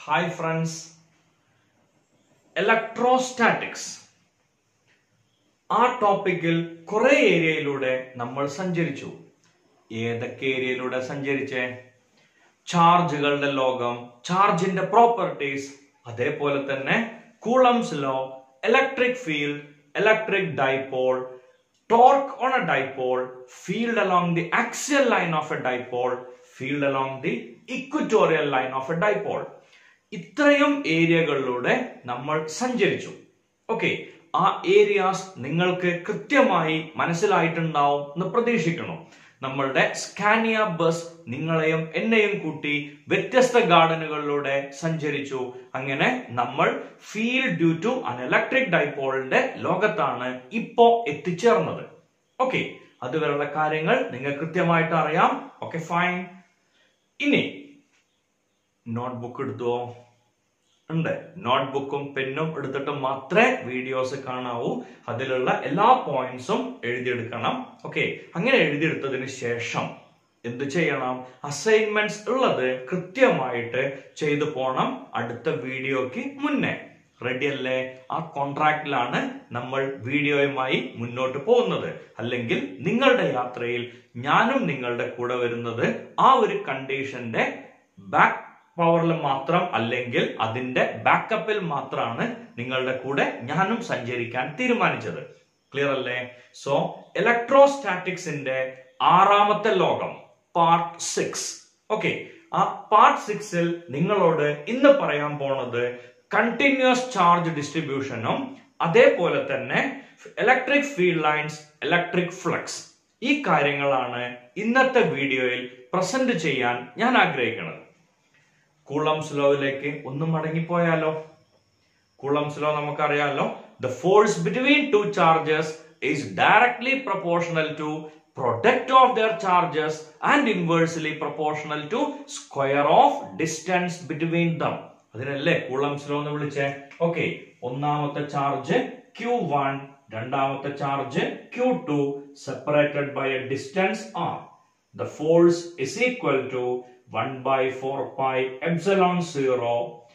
Hi friends electrostatics ആ ടോപ്പിക്കിൽ കുറെ ഏരിയയിലൂടെ നമ്മൾ സഞ്ചരിച്ചു ഏതൊക്കെ ഏരിയയിലൂടെ സഞ്ചരിച്ചേ ചാർജുകളുടെ ലോകം ചാർജിന്റെ പ്രോപ്പർട്ടീസ് അതേപോലെ തന്നെ Coulomb's law electric field electric dipole torque on a dipole, field along the axial line of a dipole, field along the equatorial line of a dipole. ഇത്രയും ഏരിയകളിലൂടെ നമ്മൾ സഞ്ചരിച്ചു ഓക്കെ ആ ഏരിയാസ് നിങ്ങൾക്ക് കൃത്യമായി മനസ്സിലായിട്ടുണ്ടാവും എന്ന് പ്രതീക്ഷിക്കണം നമ്മളുടെ സ്കാനിയ ബസ് നിങ്ങളെയും എന്നെയും കൂട്ടി വ്യത്യസ്ത ഗാർഡനുകളിലൂടെ സഞ്ചരിച്ചു അങ്ങനെ നമ്മൾ field due to an electric ഡൈപോളിന്റെ ലോകത്താണ് ഇപ്പോ എത്തിച്ചേർന്നത് ഓക്കെ അതുവരെയുള്ള കാര്യങ്ങൾ നിങ്ങൾ കൃത്യമായിട്ട് അറിയാം ഓക്കെ ഫൈൻ ഇനി നോട്ട്ബുക്ക് എടുത്തുവോ ഉണ്ട് നോട്ട്ബുക്കും പെന്നും എടുത്തിട്ട് മാത്രമേ വീഡിയോസ് കാണാവൂ അതിലുള്ള എല്ലാ പോയിന്റ്സും എഴുതിയെടുക്കണം ഓക്കെ അങ്ങനെ എഴുതിയെടുത്തതിന് ശേഷം എന്ത് ചെയ്യണം അസൈൻമെന്റ്സ് ഉള്ളത് കൃത്യമായിട്ട് ചെയ്തു പോണം അടുത്ത വീഡിയോക്ക് മുന്നേ റെഡി അല്ലേ ആ കോൺട്രാക്റ്റിലാണ് നമ്മൾ വീഡിയോയുമായി മുന്നോട്ട് പോകുന്നത് അല്ലെങ്കിൽ നിങ്ങളുടെ യാത്രയിൽ ഞാനും നിങ്ങളുടെ കൂടെ വരുന്നത് ആ ഒരു കണ്ടീഷന്റെ ബാക്ക് പവറിൽ മാത്രം അല്ലെങ്കിൽ അതിന്റെ ബാക്കപ്പിൽ മാത്രമാണ് നിങ്ങളുടെ കൂടെ ഞാനും സഞ്ചരിക്കാൻ തീരുമാനിച്ചത് ക്ലിയർ അല്ലേ സോ ഇലക്ട്രോസ്റ്റാറ്റിക്സിന്റെ ആറാമത്തെ ലോകം പാർട്ട് സിക്സ് ഓക്കെ ആ പാർട്ട് സിക്സിൽ നിങ്ങളോട് ഇന്ന് പറയാൻ പോണത് കണ്ടിന്യൂസ് ചാർജ് ഡിസ്ട്രിബ്യൂഷനും അതേപോലെ തന്നെ electric field lines electric flux ഈ കാര്യങ്ങളാണ് ഇന്നത്തെ വീഡിയോയിൽ പ്രസന്റ് ചെയ്യാൻ ഞാൻ ആഗ്രഹിക്കുന്നത് കൂളംസ് ലോയിലേക്ക് ഒന്ന് മടങ്ങിപ്പോയാലോ കൂളംസ് ലോ നമുക്കറിയാലോ the force between two charges is directly proportional to product of their charges and inversely proportional to square of distance between them അതിനല്ലേ കൂളംസ് ലോ എന്ന് വിളിച്ചേ ഓക്കെ ഒന്നാമത്തെ ചാർജ് ക്യൂ വൺ രണ്ടാമത്തെ charge Q two separated by a distance R the force is equal to 1 by 4 pi epsilon 0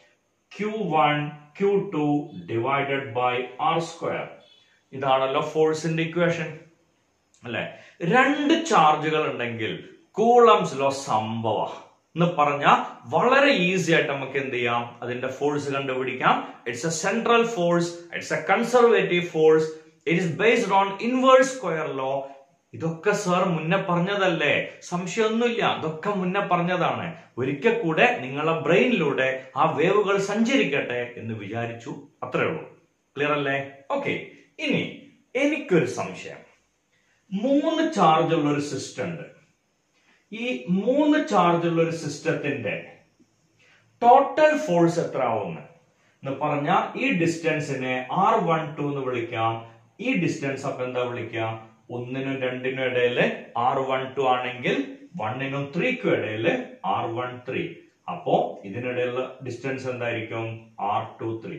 q1 q2 divided by r square ഇതാണല്ലോ ഫോഴ്സിന്റെ equation അല്ലെ രണ്ട് ചാർജുകൾ ഉണ്ടെങ്കിൽ കൂളംസ് ലോ സംഭവ എന്ന് പറഞ്ഞാൽ വളരെ ഈസി ആയിട്ട് നമുക്ക് എന്ത് ചെയ്യാം അതിന്റെ ഫോഴ്സ് കണ്ടുപിടിക്കാം it's a central force it's a conservative force it is based on inverse square law ഇതൊക്കെ സാർ മുന്നേ പറഞ്ഞതല്ലേ സംശയമൊന്നുമില്ല ഇതൊക്കെ മുന്നേ പറഞ്ഞതാണ് ഒരിക്കൽ കൂടെ നിങ്ങളെ ബ്രെയിനിലൂടെ ആ വേവുകൾ സഞ്ചരിക്കട്ടെ എന്ന് വിചാരിച്ചു അത്രേ ഉള്ളൂ ക്ലിയർ അല്ലേ ഓക്കെ ഇനി എനിക്കൊരു സംശയം മൂന്ന് ചാർജ് ഉള്ള ഒരു സിസ്റ്റം ഉണ്ട് ഈ മൂന്ന് ചാർജ് ഉള്ള ഒരു സിസ്റ്റത്തിന്റെ ടോട്ടൽ ഫോഴ്സ് എത്ര ആവുന്നു എന്ന് പറഞ്ഞാൽ ഈ ഡിസ്റ്റൻസിനെ ആർ വൺ ടു എന്ന് വിളിക്കാം ഈ ഡിസ്റ്റൻസ് അപ്പൊ എന്താ വിളിക്കാം ഒന്നിനും രണ്ടിനും ഇടയില് ആർ വൺ ടു ആണെങ്കിൽ വണ്ണിനും ത്രീക്കും ഇടയില് ആർ വൺ ത്രീ അപ്പോ ഇതിനിടയിലുള്ള ഡിസ്റ്റൻസ് എന്തായിരിക്കും ആർ ടു ത്രീ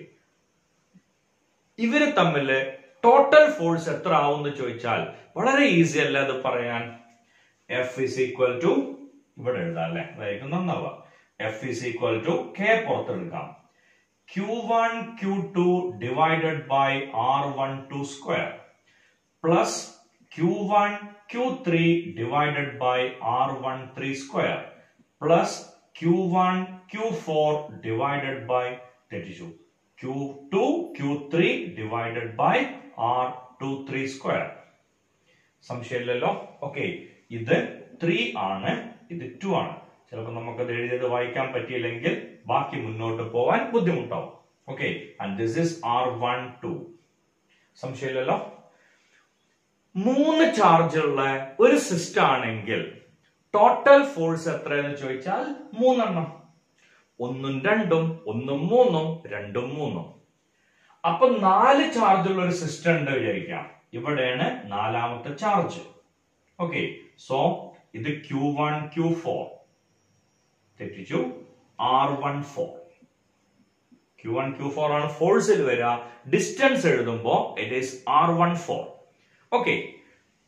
ഇവര് തമ്മില് ടോട്ടൽ ഫോഴ്സ് എത്ര ആവും എന്ന് ചോദിച്ചാൽ വളരെ ഈസി അല്ല അത് പറയാൻ എഫ് ഇസ് ഈക്വൽ ടു ഇവിടെ എഴുതാം അല്ലെ അതായിരിക്കും നന്നാവുക F is equal to K പുറത്തെടുക്കാം Q one Q two divided by R one two square plus q1 q3 divided by r13 square plus q1 q4 divided by 32 q2 q3 divided by r23 square സംശയമില്ലല്ലോ okay ഇത് three ആണ് ഇത് to ആണ് ചിലപ്പോൾ നമുക്കത് എഴുതിയത് വായിക്കാൻ പറ്റിയില്ലെങ്കിൽ ബാക്കി മുന്നോട്ട് പോവാൻ ബുദ്ധിമുട്ടാവും okay and this is R one two സംശയമില്ലല്ലോ മൂന്ന് ചാർജുള്ള ഒരു സിസ്റ്റം ആണെങ്കിൽ ടോട്ടൽ ഫോഴ്സ് എത്രയെന്ന് ചോദിച്ചാൽ മൂന്നെണ്ണം ഒന്നും രണ്ടും ഒന്നും മൂന്നും രണ്ടും മൂന്നും അപ്പൊ നാല് ചാർജുള്ള ഒരു സിസ്റ്റം ഉണ്ട് വിചാരിക്കാം ഇവിടെയാണ് നാലാമത്തെ ചാർജ് ഓക്കെ സോ ഇത് ക്യൂ വൺ ക്യൂ ഫോർ തെറ്റിച്ചു R one four Q one Q four ആണ് ഫോഴ്സിൽ വരിക ഡിസ്റ്റൻസ് എഴുതുമ്പോ it is R one four okay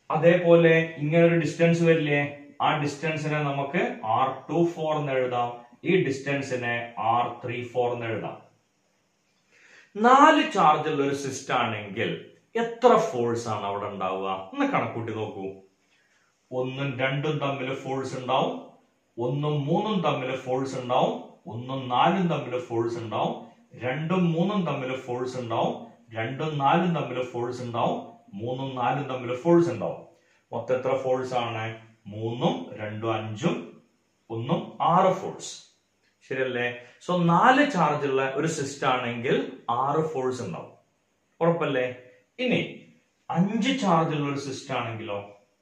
അതേപോലെ ഇങ്ങനെ ഒരു ഡിസ്റ്റൻസ് വരില്ലേ ആ ഡിസ്റ്റൻസിനെ നമുക്ക് ആർ ടു ഫോർ എന്ന് എഴുതാം ഈ ഡിസ്റ്റൻസിനെ ആർ ത്രീ ഫോർ എന്ന് എഴുതാം നാല് ചാർജ് ഉള്ള ഒരു സിസ്റ്റം ആണെങ്കിൽ എത്ര ഫോഴ്സ് ആണ് അവിടെ ഉണ്ടാവുക ഒന്ന് കണക്കൂട്ടി നോക്കൂ ഒന്നും രണ്ടും തമ്മിൽ ഫോഴ്സ് ഉണ്ടാവും ഒന്നും മൂന്നും തമ്മിൽ ഫോഴ്സ് ഉണ്ടാവും ഒന്നും നാലും തമ്മിൽ ഫോഴ്സ് ഉണ്ടാവും രണ്ടും മൂന്നും തമ്മിൽ ഫോഴ്സ് ഉണ്ടാവും രണ്ടും നാലും തമ്മിൽ ഫോഴ്സ് ഉണ്ടാവും മൂന്നും നാലും തമ്മിൽ ഫോഴ്സ് ഉണ്ടാവും മൊത്തം എത്ര ഫോഴ്സ് ആണ് മൂന്നും രണ്ടും അഞ്ചും ഒന്നും ആറ് ഫോഴ്സ് ശരിയല്ലേ സോ നാല് ചാർജ് ഉള്ള ഒരു സിസ്റ്റം ആണെങ്കിൽ ആറ് ഫോഴ്സ് ഉണ്ടാവും ഉറപ്പല്ലേ ഇനി അഞ്ച് ചാർജ് ഉള്ള ഒരു സിസ്റ്റം ആണെങ്കിലോ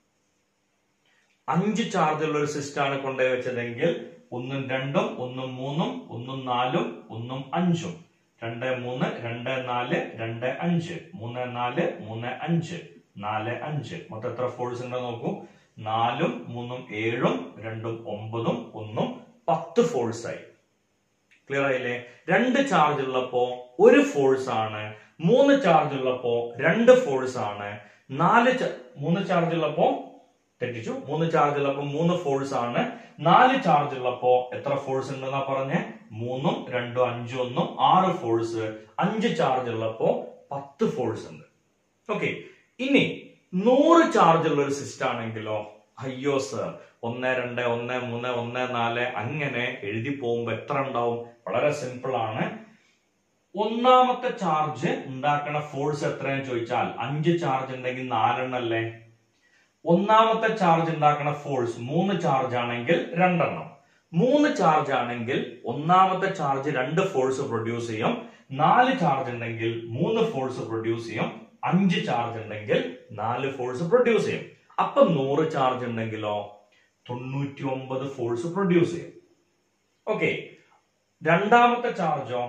അഞ്ച് ചാർജ് ഉള്ള ഒരു സിസ്റ്റം ആണ് കൊണ്ടുപോയി വെച്ചതെങ്കിൽ ഒന്നും രണ്ടും ഒന്നും മൂന്നും ഒന്നും നാലും ഒന്നും അഞ്ചും രണ്ട് മൂന്ന് രണ്ട് നാല് രണ്ട് അഞ്ച് മൂന്ന് നാല് മൂന്ന് അഞ്ച് നാല് അഞ്ച് മൊത്തം എത്ര ഫോഴ്സ് ഉണ്ടോ നോക്കൂ നാലും മൂന്നും ഏഴും രണ്ടും ഒമ്പതും ഒന്നും പത്ത് ഫോഴ്സ് ആയി ക്ലിയർ ആയില്ലേ രണ്ട് ചാർജ് ഉള്ളപ്പോ ഒരു ഫോഴ്സ് ആണ് മൂന്ന് ചാർജ് ഉള്ളപ്പോ രണ്ട് ഫോഴ്സ് ആണ് നാല് ച- മൂന്ന് ചാർജ് ഉള്ളപ്പോ തെറ്റിച്ചു മൂന്ന് ചാർജ് ഉള്ളപ്പോ മൂന്ന് ഫോഴ്സ് ആണ് നാല് ചാർജ് ഉള്ളപ്പോ എത്ര ഫോഴ്സ് ഉണ്ടെന്നാ പറഞ്ഞേ മൂന്നും രണ്ടും അഞ്ചും ഒന്നും ആറ് ഫോഴ്സ് അഞ്ച് ചാർജ് ഉള്ളപ്പോ പത്ത് ഫോഴ്സ് ഉണ്ട് ഓക്കെ ഇനി നൂറ് ചാർജ് ഉള്ള ഒരു സിസ്റ്റം ആണെങ്കിലോ അയ്യോ സർ ഒന്ന് രണ്ട് ഒന്ന് മൂന്ന് ഒന്ന് നാല് അങ്ങനെ എഴുതി പോകുമ്പോ എത്ര ഉണ്ടാവും വളരെ സിമ്പിൾ ആണ് ഒന്നാമത്തെ ചാർജ് ഉണ്ടാക്കുന്ന ഫോഴ്സ് എത്രയെന്ന് ചോദിച്ചാൽ അഞ്ച് ചാർജ് ഉണ്ടെങ്കിൽ നാലെണ്ണല്ലേ ഒന്നാമത്തെ ചാർജ് ഉണ്ടാക്കുന്ന ഫോഴ്സ് മൂന്ന് ചാർജ് ആണെങ്കിൽ രണ്ടെണ്ണം മൂന്ന് ചാർജ് ആണെങ്കിൽ ഒന്നാമത്തെ ചാർജ് രണ്ട് ഫോഴ്സ് പ്രൊഡ്യൂസ് ചെയ്യും നാല് ചാർജ് ഉണ്ടെങ്കിൽ മൂന്ന് ഫോഴ്സ് പ്രൊഡ്യൂസ് ചെയ്യും അഞ്ച് ചാർജ് ഉണ്ടെങ്കിൽ നാല് ഫോഴ്സ് പ്രൊഡ്യൂസ് ചെയ്യും അപ്പൊ നൂറ് ചാർജ് ഉണ്ടെങ്കിലോ തൊണ്ണൂറ്റി ഒമ്പത് ഫോഴ്സ് പ്രൊഡ്യൂസ് ചെയ്യും ഓക്കെ രണ്ടാമത്തെ ചാർജോ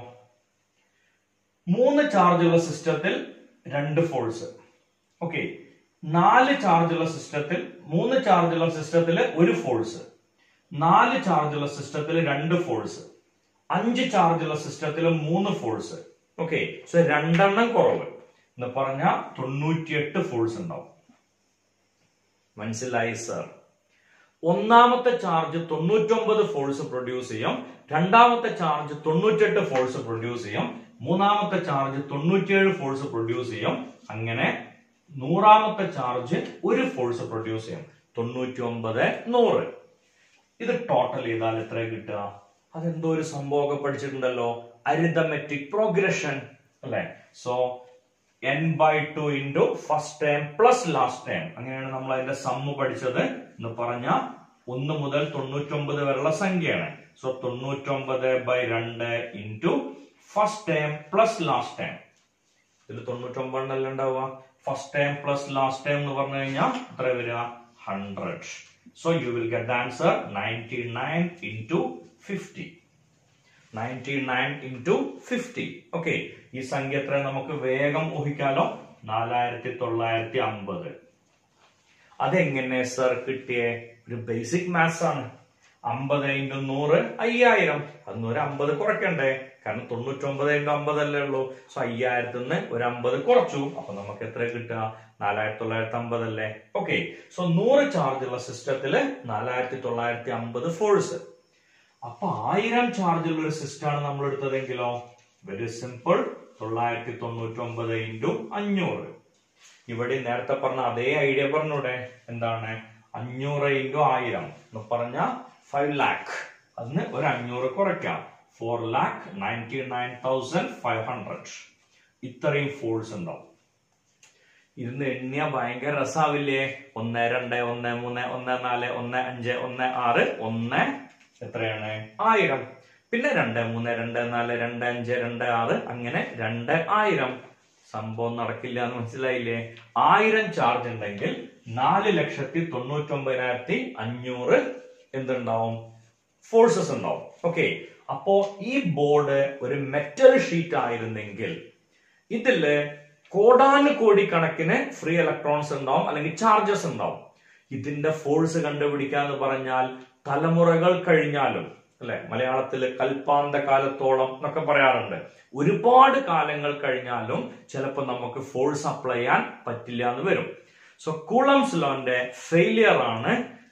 മൂന്ന് ചാർജുള്ള സിസ്റ്റത്തിൽ രണ്ട് ഫോഴ്സ് ഓക്കെ നാല് ചാർജുള്ള സിസ്റ്റത്തിൽ മൂന്ന് ചാർജുള്ള സിസ്റ്റത്തിൽ ഒരു ഫോഴ്സ് നാല് ചാർജുള്ള സിസ്റ്റത്തിൽ രണ്ട് ഫോഴ്സ് അഞ്ച് ചാർജുള്ള സിസ്റ്റത്തിൽ മൂന്ന് ഫോഴ്സ് ഓക്കെ സോ രണ്ടെണ്ണം കുറവ് എന്ന് പറഞ്ഞാൽ തൊണ്ണൂറ്റിയെട്ട് ഫോഴ്സ് ഉണ്ടാവും മനസ്സിലായി സർ ഒന്നാമത്തെ ചാർജ് തൊണ്ണൂറ്റൊമ്പത് ഫോഴ്സ് പ്രൊഡ്യൂസ് ചെയ്യും രണ്ടാമത്തെ ചാർജ് തൊണ്ണൂറ്റെട്ട് ഫോഴ്സ് പ്രൊഡ്യൂസ് ചെയ്യും മൂന്നാമത്തെ ചാർജ് തൊണ്ണൂറ്റിയേഴ് ഫോഴ്സ് പ്രൊഡ്യൂസ് ചെയ്യും അങ്ങനെ നൂറാമത്തെ ചാർജ് ഒരു ഫോഴ്സ് പ്രൊഡ്യൂസ് ചെയ്യും തൊണ്ണൂറ്റി ഒമ്പത് നൂറ് ഇത് ടോട്ടൽ ചെയ്താൽ എത്ര കിട്ടുക അതെന്തോ ഒരു സംഭവമൊക്കെ പഠിച്ചിട്ടുണ്ടല്ലോ അരിതമെറ്റിക് പ്രോഗ്രഷൻ അല്ലെ so N by two into first time plus last term അങ്ങനെയാണ് നമ്മൾ അതിന്റെ സമ്മ് പഠിച്ചത് എന്ന് പറഞ്ഞ ഒന്ന് മുതൽ തൊണ്ണൂറ്റൊമ്പത് വരെയുള്ള സംഖ്യയാണ് സോ തൊണ്ണൂറ്റൊമ്പത് ബൈ രണ്ട് into first time plus last time ഇതിൽ തൊണ്ണൂറ്റൊമ്പതെണ്ണല്ല ഉണ്ടാവുക first time plus last time എന്ന് പറഞ്ഞു കഴിഞ്ഞാൽ എത്ര വരിക hundred so you will get the answer ninety nine into fifty ninety nine into fifty okay ഈ സംഖ്യ എത്ര നമുക്ക് വേഗം ഊഹിക്കാലോ നാലായിരത്തി തൊള്ളായിരത്തി അമ്പത് അതെങ്ങനെ സർ കിട്ടിയേ ഒരു ബേസിക് മാത്സ് ആണ് അമ്പത് ഇൻറ്റു നൂറ് അയ്യായിരം അന്ന് ഒരു അമ്പത് കുറയ്ക്കണ്ടേ കാരണം തൊണ്ണൂറ്റൊമ്പത് ഇൻറ്റു അമ്പതല്ലേ ഉള്ളൂ സോ അയ്യായിരത്തിൽ നിന്ന് ഒരു അമ്പത് കുറച്ചു അപ്പൊ നമുക്ക് എത്ര കിട്ടുക നാലായിരത്തി തൊള്ളായിരത്തി അമ്പത് അല്ലേ ഓക്കെ സോ നൂറ് ചാർജ് ഉള്ള സിസ്റ്റത്തില് നാലായിരത്തി തൊള്ളായിരത്തി അമ്പത് ഫോഴ്സ് അപ്പൊ ആയിരം ചാർജ് ഉള്ള ഒരു സിസ്റ്റം ആണ് നമ്മൾ എടുത്തതെങ്കിലോ വെരി സിമ്പിൾ തൊള്ളായിരത്തി തൊണ്ണൂറ്റി ഒമ്പത് ഇൻറ്റു അഞ്ഞൂറ് ഇവിടെ നേരത്തെ പറഞ്ഞ അതേ ഐഡിയ പറഞ്ഞൂടെ എന്താണ് അഞ്ഞൂറ് ഇൻറ്റു ആയിരം എന്ന് പറഞ്ഞ ഫൈവ് ലാക്ക് അതിന് ഒരു അഞ്ഞൂറ് കുറയ്ക്കാം four lakh ninety nine thousand five hundred ഇത്രയും ഫോഴ്സ് ഉണ്ടാവും ഇരുന്ന് എണ്ണിയ ഭയങ്കര രസാവില്ലേ ഒന്ന് രണ്ട് ഒന്ന് മൂന്ന് ഒന്ന് നാല് ഒന്ന് അഞ്ച് ഒന്ന് ആറ് ഒന്ന് എത്രയാണ് ആയിരം പിന്നെ രണ്ട് മൂന്ന് രണ്ട് നാല് രണ്ട് അഞ്ച് രണ്ട് ആറ് അങ്ങനെ രണ്ട് ആയിരം സംഭവം നടക്കില്ല എന്ന് മനസ്സിലായില്ലേ ആയിരം ചാർജ് ഉണ്ടെങ്കിൽ നാല് ലക്ഷത്തി തൊണ്ണൂറ്റി ഒമ്പതിനായിരത്തി അഞ്ഞൂറ് എന്തുണ്ടാവും ഫോഴ്സസ് ഉണ്ടാവും ഓക്കെ അപ്പോ ഈ ബോർഡ് ഒരു മെറ്റൽ ഷീറ്റ് ആയിരുന്നെങ്കിൽ ഇതില് കോടാനുകോടി കണക്കിന് ഫ്രീ ഇലക്ട്രോൺസ് ഉണ്ടാവും അല്ലെങ്കിൽ ചാർജസ് ഉണ്ടാവും ഇതിന്റെ ഫോഴ്സ് കണ്ടുപിടിക്കാന്ന് പറഞ്ഞാൽ തലമുറകൾ കഴിഞ്ഞാലും അല്ലെ മലയാളത്തില് കൽപ്പാന്ത കാലത്തോളം എന്നൊക്കെ പറയാറുണ്ട് ഒരുപാട് കാലങ്ങൾ കഴിഞ്ഞാലും ചിലപ്പോൾ നമുക്ക് ഫോഴ്സ് അപ്ലൈ ചെയ്യാൻ പറ്റില്ല എന്ന് വരും സോ കൂളംസ് ലോന്റെ ഫെയിലിയർ ആണ്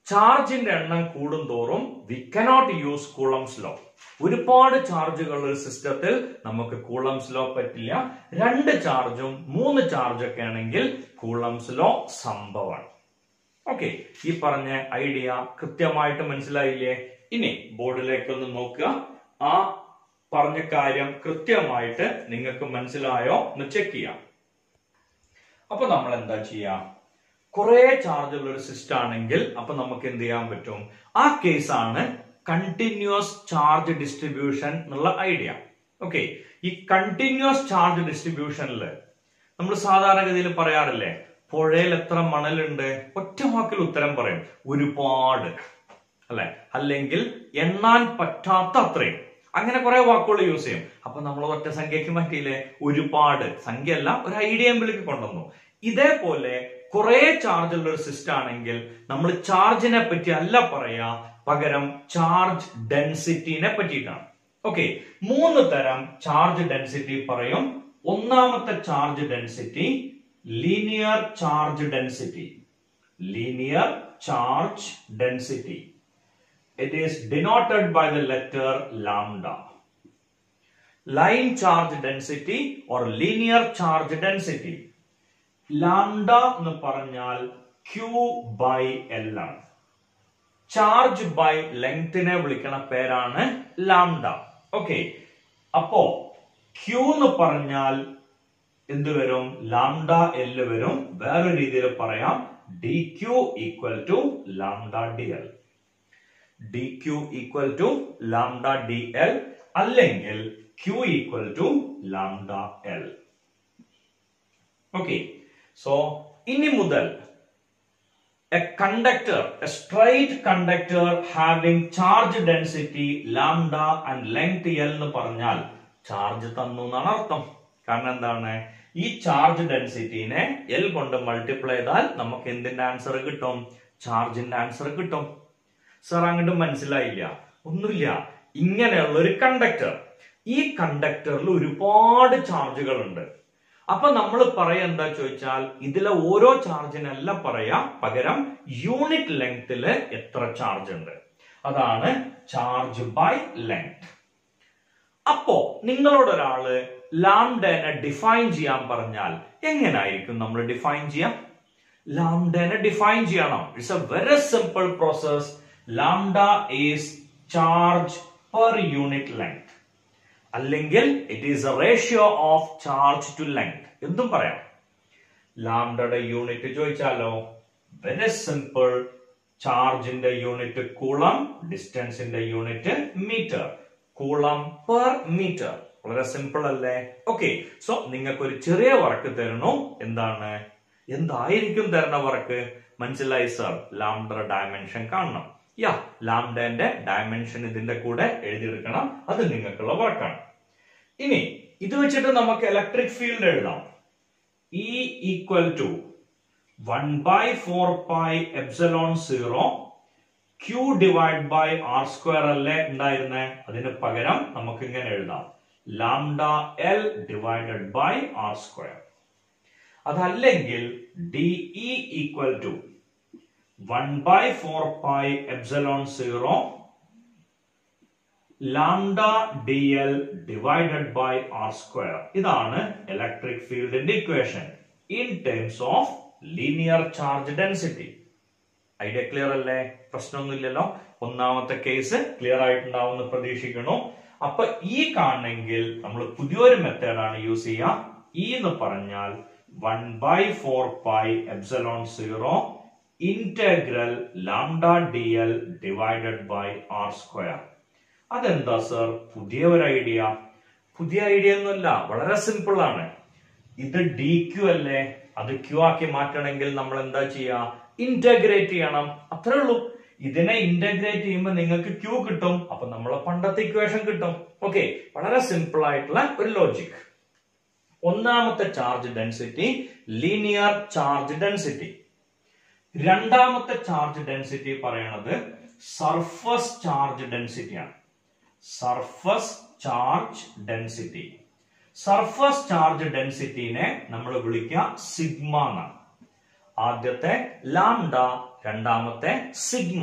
ചാർജിന്റെ എണ്ണം കൂടുന്തോറും we cannot use Coulomb's law ഒരുപാട് ചാർജുകൾ ഒരു സിസ്റ്റത്തിൽ നമുക്ക് കൂളംസ് ലോ പറ്റില്ല രണ്ട് ചാർജും മൂന്ന് ചാർജൊക്കെ ആണെങ്കിൽ കൂളംസ് ലോ സംഭവമാണ് ഓക്കെ ഈ പറഞ്ഞ ഐഡിയ കൃത്യമായിട്ട് മനസ്സിലായില്ലേ ഇനി ബോർഡിലേക്ക് ഒന്ന് നോക്കുക ആ പറഞ്ഞ കാര്യം കൃത്യമായിട്ട് നിങ്ങൾക്ക് മനസ്സിലായോ എന്ന് ചെക്ക് ചെയ്യാം അപ്പൊ നമ്മൾ എന്താ ചെയ്യാം കുറെ ചാർജുള്ള ഒരു സിസ്റ്റം ആണെങ്കിൽ അപ്പൊ നമുക്ക് എന്ത് ചെയ്യാൻ പറ്റും ആ കേസാണ് കണ്ടിന്യൂസ് ചാർജ് ഡിസ്ട്രിബ്യൂഷൻ എന്നുള്ള ഐഡിയ ഓക്കെ ഈ കണ്ടിന്യൂസ് ചാർജ് ഡിസ്ട്രിബ്യൂഷനിൽ നമ്മൾ സാധാരണഗതിയിൽ പറയാറില്ലേ പുഴയിൽ എത്ര മണലുണ്ട് ഒറ്റ വാക്കിൽ ഉത്തരം പറയും ഒരുപാട് അല്ലെ അല്ലെങ്കിൽ എണ്ണാൻ പറ്റാത്ത അത്രയും അങ്ങനെ കുറെ വാക്കുകൾ യൂസ് ചെയ്യും അപ്പൊ നമ്മൾ ഒറ്റ സംഖ്യക്ക് മാറ്റിയില്ലേ ഒരുപാട് സംഖ്യ അല്ല ഒരു ഐഡിയ എമ്പിലേക്ക് കൊണ്ടുവന്നു ഇതേപോലെ കുറെ ചാർജ് ഉള്ള ഒരു സിസ്റ്റം ആണെങ്കിൽ നമ്മൾ ചാർജിനെ പറ്റി അല്ല പറയാ പകരം ചാർജ് ഡെൻസിറ്റിനെ പറ്റിയിട്ടാണ് ഓക്കെ മൂന്ന് തരം ചാർജ് ഡെൻസിറ്റി പറയും ഒന്നാമത്തെ charge density linear charge density linear charge density it is denoted by the letter lambda. Line charge density or linear charge density. Lambda എന്ന് പറഞ്ഞാൽ ക്യൂ ബൈ എൽ ആണ് ചാർജ് ബൈ ലെങ്തിനെ വിളിക്കണ പേരാണ് ലാംഡ ഓക്കെ അപ്പോ Q എന്ന് പറഞ്ഞാൽ എന്ത് വരും ലാംഡ എൽ വരും വേറെ രീതിയിൽ പറയാം D Q equal to lambda D L D Q equal to lambda D L അല്ലെങ്കിൽ Q equal to lambda L okay so ഇനി മുതൽ a conductor a straight conductor having charge density lambda and length L എന്ന് പറഞ്ഞാൽ charge തന്നു എന്നാണ് അർത്ഥം കാരണം എന്താണ് ഈ ചാർജ് ഡെൻസിറ്റിനെ എൽ കൊണ്ട് മൾട്ടിപ്ലൈ ചെയ്താൽ നമുക്ക് എന്തിന്റെ ആൻസർ കിട്ടും ചാർജിന്റെ ആൻസർ കിട്ടും സാർ അങ്ങോട്ട് മനസ്സിലായില്ല ഒന്നുമില്ല ഇങ്ങനെയുള്ള ഒരു കണ്ടക്ടർ ഈ കണ്ടക്ടറിൽ ഒരുപാട് ചാർജുകൾ ഉണ്ട് അപ്പൊ നമ്മൾ പറയാ എന്താ ചോദിച്ചാൽ ഇതിലെ ഓരോ ചാർജിനല്ല പറയാ പകരം യൂണിറ്റ് ലെങ്തില് എത്ര ചാർജ് ഉണ്ട് അതാണ് ചാർജ് ബൈ ലെങ്ത് അപ്പോ നിങ്ങളോട് ഒരാള് ലാംഡേനെ ഡിഫൈൻ ചെയ്യാൻ പറഞ്ഞാൽ എങ്ങനായിരിക്കും നമ്മൾ ഡിഫൈൻ ചെയ്യാം ലാംഡേനെ ഡിഫൈൻ ചെയ്യണം it's a very simple process lambda is charge per unit length അല്ലെങ്കിൽ it is a ratio of charge to length എന്തും പറയാം ലാംഡയുടെ യൂണിറ്റ് ചോദിച്ചാലോ വെരി സിമ്പിൾ ചാർജിന്റെ യൂണിറ്റ് കൂളം ഡിസ്റ്റൻസിന്റെ unit metre coulomb per metre വളരെ സിമ്പിൾ അല്ലേ ഓക്കെ സോ നിങ്ങൾക്ക് ഒരു ചെറിയ വർക്ക് തരണു എന്താണ് എന്തായിരിക്കും തരുന്ന വർക്ക് മനസ്സിലായി സർ ലാംഡർ ഡയമെൻഷൻ കാണണം യാ ലാംഡന്റെ ഡയമെൻഷൻ ഇതിന്റെ കൂടെ എഴുതിയെടുക്കണം അത് നിങ്ങൾക്കുള്ള വർക്കാണ് ഇനി ഇത് വെച്ചിട്ട് നമുക്ക് ഇലക്ട്രിക് ഫീൽഡ് എഴുതാം E equal to one by four pi epsilon zero Q divide by R square അല്ലേ ഉണ്ടായിരുന്നേ അതിന് പകരം നമുക്ക് ഇങ്ങനെ എഴുതാം lambda L divided by R square അതല്ലെങ്കിൽ D E equal to one by four pi epsilon zero lambda D L divided by R square ഇതാണ് electric ഫീൽഡിന്റെ equation in terms of linear charge density idea clear അല്ലേ പ്രശ്നമൊന്നുമില്ലല്ലോ ഒന്നാമത്തെ case clear ആയിട്ടുണ്ടാവുമെന്ന് പ്രതീക്ഷിക്കുന്നു അപ്പൊ ഈ കാണണമെങ്കിൽ നമ്മൾ പുതിയൊരു മെത്തേഡാണ് യൂസ് ചെയ്യുക ഈ എന്ന് പറഞ്ഞാൽ one by four pi epsilon zero integral lambda D L divided by R square അതെന്താ സർ പുതിയ ഒരു ഐഡിയ പുതിയ ഐഡിയ ഒന്നുമല്ല വളരെ സിമ്പിൾ ആണ് ഇത് ഡി ക്യു അല്ലേ അത് ക്യു ആക്കി മാറ്റണമെങ്കിൽ നമ്മൾ എന്താ ചെയ്യാ ഇന്റഗ്രേറ്റ് ചെയ്യണം അത്രേ ഉള്ളൂ ഇതിനെ ഇന്റഗ്രേറ്റ് ചെയ്യുമ്പോൾ നിങ്ങൾക്ക് ക്യൂ കിട്ടും അപ്പൊ നമ്മളെ പണ്ടത്തെ ഇക്വേഷൻ കിട്ടും ഓക്കെ വളരെ സിമ്പിൾ ആയിട്ടുള്ള ഒരു ലോജിക് ഒന്നാമത്തെ charge density linear charge density രണ്ടാമത്തെ ചാർജ് ഡെൻസിറ്റി പറയണത് സർഫസ് ചാർജ് ഡെൻസിറ്റിയാണ് surface charge density surface charge ഡെൻസിറ്റിനെ നമ്മൾ വിളിക്കുക സിഗ്മ എന്നാണ് ആദ്യത്തെ ലാംഡ രണ്ടാമത്തെ സിഗ്മ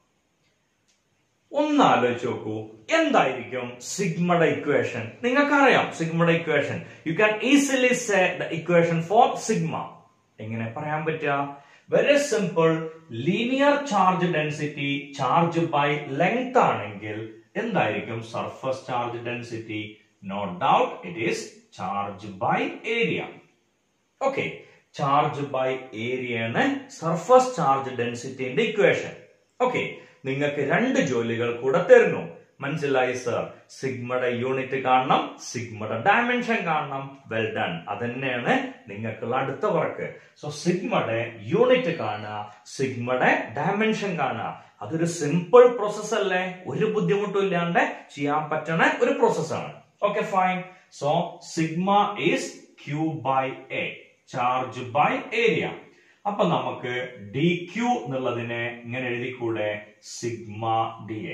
ഒന്ന് ആലോചിച്ച് നോക്കൂ എന്തായിരിക്കും സിഗ്മയുടെ ഇക്വേഷൻ നിങ്ങൾക്കറിയാം സിഗ്മയുടെ equation you can easily say the equation for sigma എങ്ങനെ പറയാൻ പറ്റുക very simple linear charge density charge by length ആണെങ്കിൽ എന്തായിരിക്കും surface charge density no doubt it is charge by area okay charge by ഏരിയയാണ് surface charge ഡെൻസിറ്റിന്റെ equation okay നിങ്ങൾക്ക് രണ്ട് ജോലികൾ കൂടെ തരുന്നു മനസ്സിലായി സർ സിഗ്മയുടെ യൂണിറ്റ് കാണണം സിഗ്മയുടെ ഡയമെൻഷൻ കാണണം വെൽ ഡൺ അതന്നെയാണ് നിങ്ങൾക്കുള്ള അടുത്ത വർക്ക് സോ സിഗ്മയുടെ യൂണിറ്റ് കാണുക സിഗ്മയുടെ ഡയമെൻഷൻ കാണുക അതൊരു സിമ്പിൾ പ്രോസസ് അല്ലേ ഒരു ബുദ്ധിമുട്ടും ഇല്ലാണ്ട് ചെയ്യാൻ പറ്റണ ഒരു പ്രോസസ്സാണ് okay fine so sigma is Q by A charge by area അപ്പൊ നമുക്ക് ഡി ക്യൂ എന്നുള്ളതിനെ ഇങ്ങനെ എഴുതിക്കൂടെ സിഗ്മ ഡി എ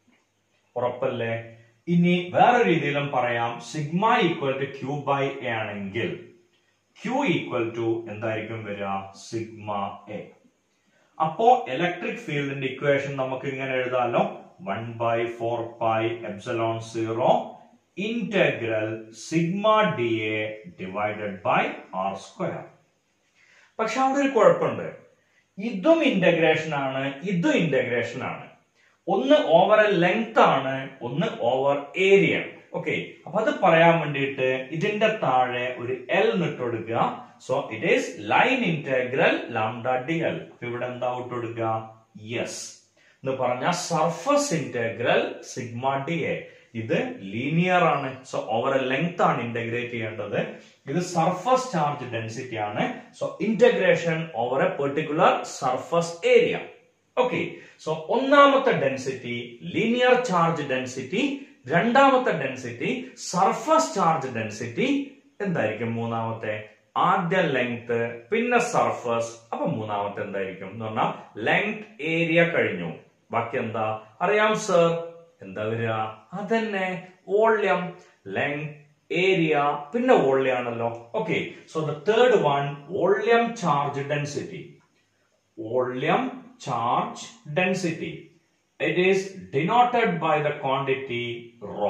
ഉറപ്പല്ലേ ഇനി വേറെ രീതിയിലും പറയാം sigma equal to Q by A ആണെങ്കിൽ ക്യൂ ഈക്വൽ ടു എന്തായിരിക്കും വരിക സിഗ്മ എ അപ്പോ ഇലക്ട്രിക് ഫീൽഡിന്റെ ഇക്വേഷൻ നമുക്ക് ഇങ്ങനെ എഴുതാലോ one by four pi epsilon zero integral sigma D A divided by R square പക്ഷെ അവിടെ ഒരു കുഴപ്പമുണ്ട് ഇതും ഇന്റഗ്രേഷൻ ആണ് ഇതും ഇന്റഗ്രേഷൻ ആണ് ഒന്ന് ഓവർ എ ലെങ്ത് ആണ് ഒന്ന് ഓവർ ഏരിയ ഓക്കെ അപ്പൊ അത് പറയാൻ വേണ്ടിയിട്ട് ഇതിന്റെ താഴെ ഒരു എൽ നിട്ട് കൊടുക്കുക so it is line integral lambda D L അപ്പൊ ഇവിടെ എന്താ ഇട്ട് കൊടുക്കുക യെസ് എന്ന് പറഞ്ഞ surface integral sigma D A ഇത് ലീനിയർ ആണ് സോ ഓവർ എ ലെങ്ത് ആണ് ഇന്റഗ്രേറ്റ് ചെയ്യേണ്ടത് ഇത് സർഫസ് ചാർജ് ഡെൻസിറ്റി ആണ് so integration over a particular surface area okay so ഒന്നാമത്തെ ഡെൻസിറ്റി ലീനിയർ ചാർജ് ഡെൻസിറ്റി രണ്ടാമത്തെ ഡെൻസിറ്റി സർഫസ് ചാർജ് ഡെൻസിറ്റി എന്തായിരിക്കും മൂന്നാമത്തെ ആദ്യ ലെങ്ത് പിന്നെ സർഫസ് അപ്പൊ മൂന്നാമത്തെ എന്തായിരിക്കും എന്ന് പറഞ്ഞാൽ ലെങ്ത് ഏരിയ കഴിഞ്ഞു ബാക്കി എന്താ അറിയാം സർ എന്താ വരിക അതന്നെ വോള്യം ലെങ്ത് ഏരിയ പിന്നെ വോള്യം ആണല്ലോ okay so the third one volume charge density volume charge density it is denoted by the quantity rho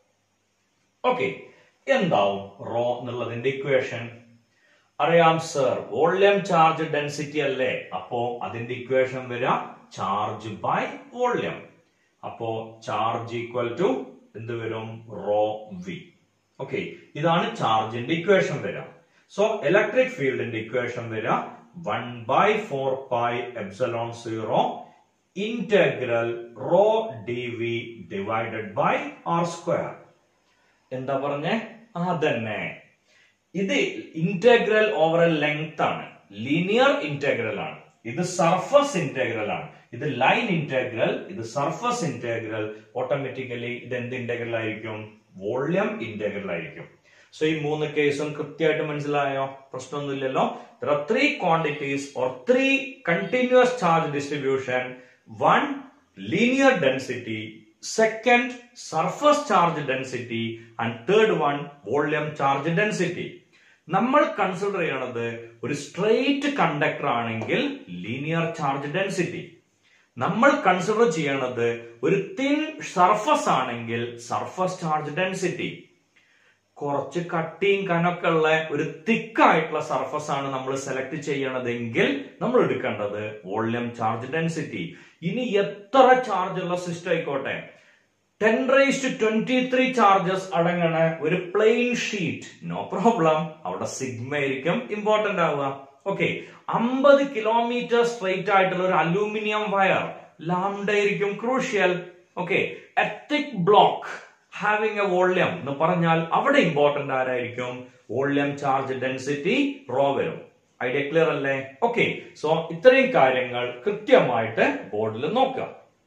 okay എന്താവും റോ എന്നുള്ളതിന്റെ ഇക്വേഷൻ അറിയാം സർ വോള്യം ചാർജ് ഡെൻസിറ്റി അല്ലേ അപ്പോ അതിന്റെ ഇക്വേഷൻ വരിക ചാർജ് ബൈ വോള്യം അപ്പോ ചാർജ് ഈക്വൽ ടു എന്ത് വരും റോ വി ഓക്കെ ഇതാണ് ചാർജിന്റെ ഇക്വേഷൻ വരിക സോ ഇലക്ട്രിക് ഫീൽഡിന്റെ ഇക്വേഷൻ വരിക one by four pi epsilon zero integral rho D V divided by R square എന്താ പറഞ്ഞേ അതന്നെ ഇത് ഇന്റഗ്രൽ ഓവർ എ ലെങ്ത് ആണ് ലീനിയർ ഇന്റഗ്രൽ ആണ് ഇത് സർഫസ് ഇന്റഗ്രൽ ആണ് ഇത് ലൈൻ ഇന്റഗ്രൽ ഇത് സർഫസ് ഇന്റഗ്രൽ ഓട്ടോമാറ്റിക്കലി ഇത് എന്ത് ഇന്റഗ്രൽ ആയിരിക്കും വോള്യം ഇന്റഗ്രൽ ആയിരിക്കും സോ ഈ മൂന്ന് കേസും കൃത്യമായിട്ട് മനസ്സിലായോ പ്രശ്നമൊന്നുമില്ലല്ലോ there are three quantities or three continuous charge distribution one linear density second surface charge density and third one volume charge density നമ്മൾ കൺസിഡർ ചെയ്യണത് ഒരു സ്ട്രെയിറ്റ് കണ്ടക്ടർ ആണെങ്കിൽ ലീനിയർ ചാർജ് ഡെൻസിറ്റി നമ്മൾ കൺസിഡർ ചെയ്യണത് ഒരു തിൻ സർഫസ് ആണെങ്കിൽ surface charge density കുറച്ച് കട്ടിയും കനൊക്കെ ഉള്ള ഒരു തിക്കായിട്ടുള്ള സർഫസ് ആണ് നമ്മൾ സെലക്ട് ചെയ്യണതെങ്കിൽ നമ്മൾ എടുക്കേണ്ടത് വോള്യം ചാർജ് ഡെൻസിറ്റി ഇനി എത്ര ചാർജ് ഉള്ള സിസ്റ്റം ആയിക്കോട്ടെ ten raise to twenty three charges അടങ്ങണ ഒരു പ്ലെയിൻ ഷീറ്റ് നോ പ്രോബ്ലം അവിടെ സിഗ്മ ആയിരിക്കും ഇമ്പോർട്ടന്റ് ആവുക ഓക്കെ അമ്പത് കിലോമീറ്റർ സ്ട്രെയിറ്റ് ആയിട്ടുള്ള ഒരു അലൂമിനിയം വയർ ലാംഡ ആയിരിക്കും crucial okay a thick block having a volume എന്ന് പറഞ്ഞാൽ അവിടെ ഇമ്പോർട്ടന്റ് ആരായിരിക്കും വോള്യം ചാർജ് ഡെൻസിറ്റി റോ വരും ഐഡിയ ക്ലിയർ അല്ലേ ഓക്കെ സോ ഇത്രയും കാര്യങ്ങൾ കൃത്യമായിട്ട് ബോർഡിൽ നോക്കുക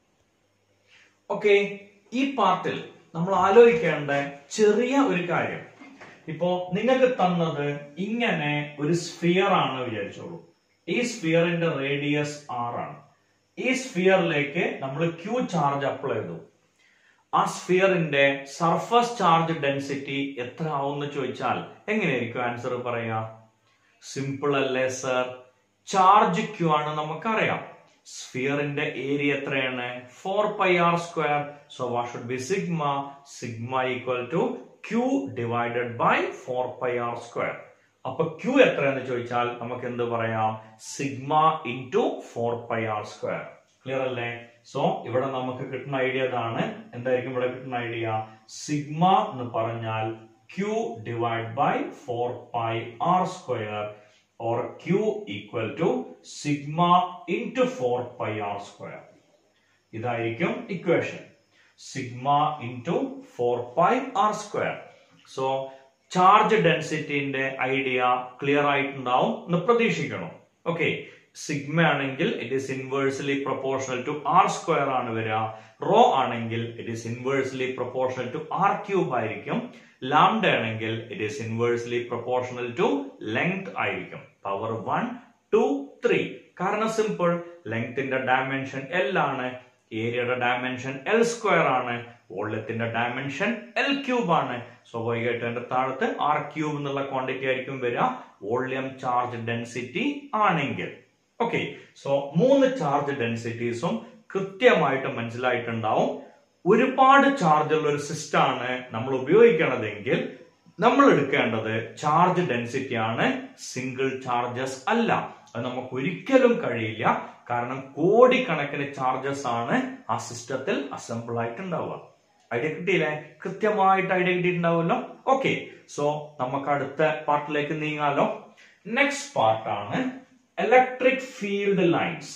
ഓക്കെ ഈ പാർട്ടിൽ നമ്മൾ ആലോചിക്കേണ്ട ചെറിയ ഒരു കാര്യം ഇപ്പോ നിങ്ങൾക്ക് തന്നത് ഇങ്ങനെ ഒരു സ്ഫിയർ ആണ് വിചാരിച്ചോളൂ ഈ സ്ഫിയറിന്റെ റേഡിയസ് ആർ ആണ് ഈ സ്ഫിയറിലേക്ക് നമ്മൾ ക്യൂ ചാർജ് അപ്ലൈ ചെയ്തു ആ സ്ഫിയറിന്റെ സർഫസ് ചാർജ് ഡെൻസിറ്റി എത്ര ആവും എന്ന് ചോദിച്ചാൽ എങ്ങനെയായിരിക്കും ആൻസർ പറയാ സിമ്പിൾ അല്ലേ സർ ചാർജ് ക്യൂ ആണ് നമുക്കറിയാം സ്ഫിയറിന്റെ ഏരിയ എത്രയാണ് four pi R square so what should be sigma sigma equal to Q divided by four pi R square അപ്പൊ ക്യൂ എത്രയെന്ന് ചോദിച്ചാൽ നമുക്ക് എന്ത് പറയാം sigma into four pi R square clear അല്ലേ സോ ഇവിടെ നമുക്ക് കിട്ടുന്ന ഐഡിയ ഇതാണ് എന്തായിരിക്കും ഇവിടെ കിട്ടുന്ന ഐഡിയ സിഗ്മ എന്ന് പറഞ്ഞാൽ Q divide by four pi R square or Q equal to sigma into four pi R square ഇതായിരിക്കും equation sigma into four pi R square so charge ഡെൻസിറ്റിന്റെ ഐഡിയ ക്ലിയർ ആയിട്ടുണ്ടാവും എന്ന് പ്രതീക്ഷിക്കണം ഓക്കെ സിഗ്മ ആണെങ്കിൽ it is inversely proportional to R square ആണ് വരിക rho ആണെങ്കിൽ it is inversely proportional to R cube ആയിരിക്കും ലാംഡ ആണെങ്കിൽ it is inversely proportional to length ആയിരിക്കും പവർ വൺ ടു ത്രീ കാരണം സിമ്പിൾ ലെങ്ത്തിന്റെ ഡയമെൻഷൻ എൽ ആണ് ഏരിയയുടെ ഡയമെൻഷൻ എൽ സ്ക്വയർ ആണ് വോള്യത്തിന്റെ ഡയമെൻഷൻ എൽ ക്യൂബ് ആണ് സ്വാഭാവികമായിട്ട് അതിന്റെ താഴത്ത് ആർ ക്യൂബ് എന്നുള്ള ക്വാണ്ടിറ്റി ആയിരിക്കും വരിക വോള്യം ചാർജ് ഡെൻസിറ്റി ആണെങ്കിൽ ഓക്കെ സോ മൂന്ന് ചാർജ് ഡെൻസിറ്റീസും കൃത്യമായിട്ട് മനസ്സിലായിട്ടുണ്ടാവും ഒരുപാട് ചാർജ് ഉള്ള ഒരു സിസ്റ്റം ആണ് നമ്മൾ ഉപയോഗിക്കണതെങ്കിൽ നമ്മൾ എടുക്കേണ്ടത് ചാർജ് ഡെൻസിറ്റി ആണ് സിംഗിൾ ചാർജസ് അല്ല അത് നമുക്ക് ഒരിക്കലും കഴിയില്ല കാരണം കോടിക്കണക്കിന് ചാർജസ് ആണ് ആ സിസ്റ്റത്തിൽ അസംബിൾ ആയിട്ടുണ്ടാവുക ഐഡിയ കിട്ടിയില്ലേ കൃത്യമായിട്ട് ഐഡിയ കിട്ടിയിട്ടുണ്ടാവുമല്ലോ ഓക്കെ സോ നമുക്ക് അടുത്ത പാർട്ടിലേക്ക് നീങ്ങാലോ നെക്സ്റ്റ് പാർട്ടാണ് electric field lines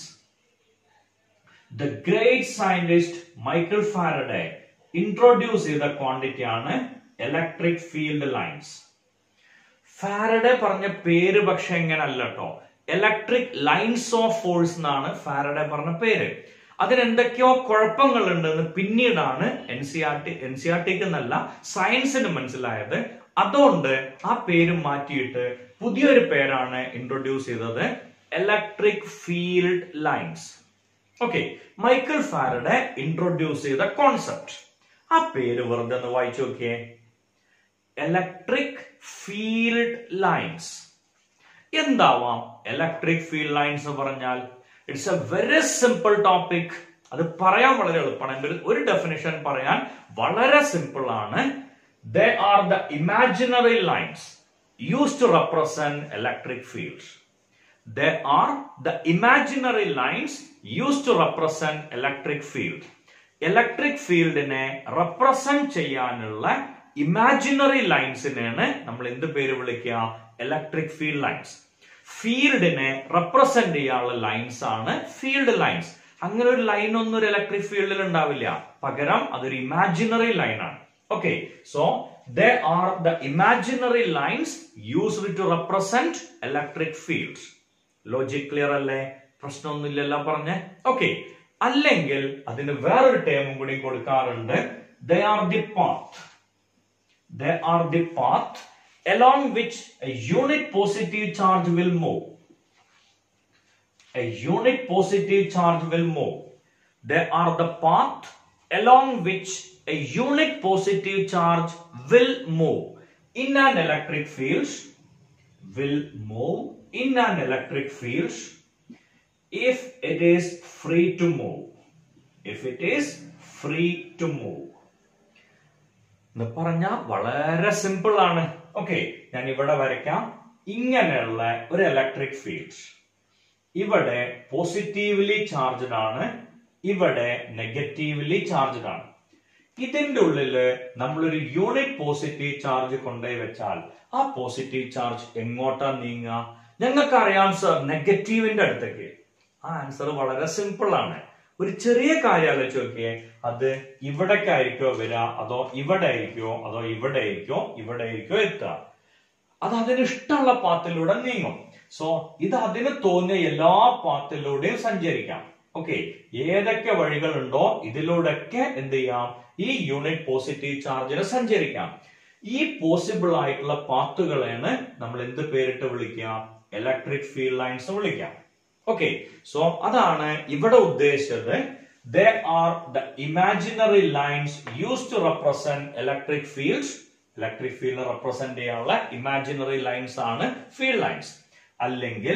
the great scientist Michael Faraday introduce ചെയ്ത ക്വാണ്ടിറ്റി ആണ് ഇലക്ട്രിക് ഫീൽഡ് ലൈൻസ് ഫാരഡെ പറഞ്ഞ പേര് പക്ഷെ എങ്ങനല്ല കേട്ടോ ഇലക്ട്രിക് ലൈൻസ് ഓഫ് ഫോഴ്സ് എന്നാണ് ഫാരഡെ പറഞ്ഞ പേര് അതിന് എന്തൊക്കെയോ കുഴപ്പങ്ങൾ ഉണ്ടെന്ന് പിന്നീടാണ് N C R T N C R ടിക്ക് എന്നല്ല സയൻസിന് മനസ്സിലായത് അതുകൊണ്ട് ആ പേര് മാറ്റിയിട്ട് പുതിയൊരു പേരാണ് ഇൻട്രൊഡ്യൂസ് ചെയ്തത് electric field lines okay Michael Faraday introduce ചെയ്ത കോൺസെപ്റ്റ് ആ പേര് വെറുതെ ഒന്ന് വായിച്ചു നോക്കിയേ ഇലക്ട്രിക് ഫീൽഡ് ലൈൻസ് എന്താവാം ഇലക്ട്രിക് ഫീൽഡ് ലൈൻസ് എന്ന് പറഞ്ഞാൽ it's a very simple topic അത് പറയാൻ വളരെ എളുപ്പമാണ് എന്റെ ഒരു ഡെഫിനിഷൻ പറയാൻ വളരെ സിമ്പിൾ ആണ് they are the imaginary lines use to represent electric fields they are the imaginary lines used to represent electric field electric ഫീൽഡിനെ റെപ്രസെന്റ് ചെയ്യാനുള്ള ഇമാജിനറി ലൈൻസിനെയാണ് നമ്മൾ എന്ത് പേര് വിളിക്കുക ഇലക്ട്രിക് ഫീൽഡ് ലൈൻസ് ഫീൽഡിനെ റെപ്രസെന്റ് ചെയ്യാനുള്ള ലൈൻസ് ആണ് ഫീൽഡ് ലൈൻസ് അങ്ങനെ ഒരു ലൈൻ ഒന്നും ഒരു ഇലക്ട്രിക് ഫീൽഡിൽ ഉണ്ടാവില്ല പകരം അതൊരു ഇമാജിനറി ലൈൻ ആണ് okay so they are the imaginary lines used to represent electric fields logic clear അല്ലേ പ്രശ്നമൊന്നുമില്ലല്ലോ പറഞ്ഞേ ഓക്കെ അല്ലെങ്കിൽ അതിന് വേറൊരു ടേമും കൂടി കൊടുക്കാറുണ്ട് they are the path they are the path along which a unit positive charge will move a unit positive charge will move they are the path along which a unit positive charge will move in an electric field will move in an electric field if it is free to move if it is free to move എന്ന് പറഞ്ഞ വളരെ simple ആണ് okay ഞാൻ ഇവിടെ വരയ്ക്കാം ഇങ്ങനെയുള്ള ഒരു electric field ഇവിടെ പോസിറ്റീവ്ലി ചാർജ്ഡ് ആണ് ഇവിടെ നെഗറ്റീവ്ലി ചാർജ്ഡ് ആണ് ഇതിന്റെ ഉള്ളില് നമ്മളൊരു യൂണിറ്റ് പോസിറ്റീവ് ചാർജ് കൊണ്ടുപോയി വെച്ചാൽ ആ പോസിറ്റീവ് ചാർജ് എങ്ങോട്ടാ നീങ്ങുക ഞങ്ങൾക്ക് അറിയാം സർ നെഗറ്റീവിന്റെ അടുത്തേക്ക് ആ ആൻസർ വളരെ സിമ്പിൾ ആണ് ഒരു ചെറിയ കാര്യം ആലോചിച്ച് നോക്കിയേ അത് ഇവിടേക്കായിരിക്കോ വരിക അതോ ഇവിടെ ആയിരിക്കോ അതോ ഇവിടെ ആയിരിക്കോ ഇവിടെ ആയിരിക്കോ എത്തുക അത് അതിന് ഇഷ്ടമുള്ള പാത്തിലൂടെ നീങ്ങും സോ ഇത് അതിന് തോന്നിയ എല്ലാ പാത്തിലൂടെയും സഞ്ചരിക്കാം ഓക്കെ ഏതൊക്കെ വഴികളുണ്ടോ ഇതിലൂടെയൊക്കെ എന്ത് ചെയ്യാം ഈ യൂണിറ്റ് പോസിറ്റീവ് ചാർജിന് സഞ്ചരിക്കാം ഈ പോസിബിൾ ആയിട്ടുള്ള പാത്തുകളെയാണ് നമ്മൾ എന്ത് പേരിട്ട് വിളിക്കുക ഇലക്ട്രിക് ഫീൽഡ് ലൈൻസ് വിളിക്കാം ഓക്കെ സോ അതാണ് ഇവിടെ ഉദ്ദേശിച്ചത് they are the imaginary lines use to represent electric fields electric field represent ചെയ്യാനുള്ള ഇമാജിനറി ലൈൻസ് ആണ് ഫീൽഡ് ലൈൻസ് അല്ലെങ്കിൽ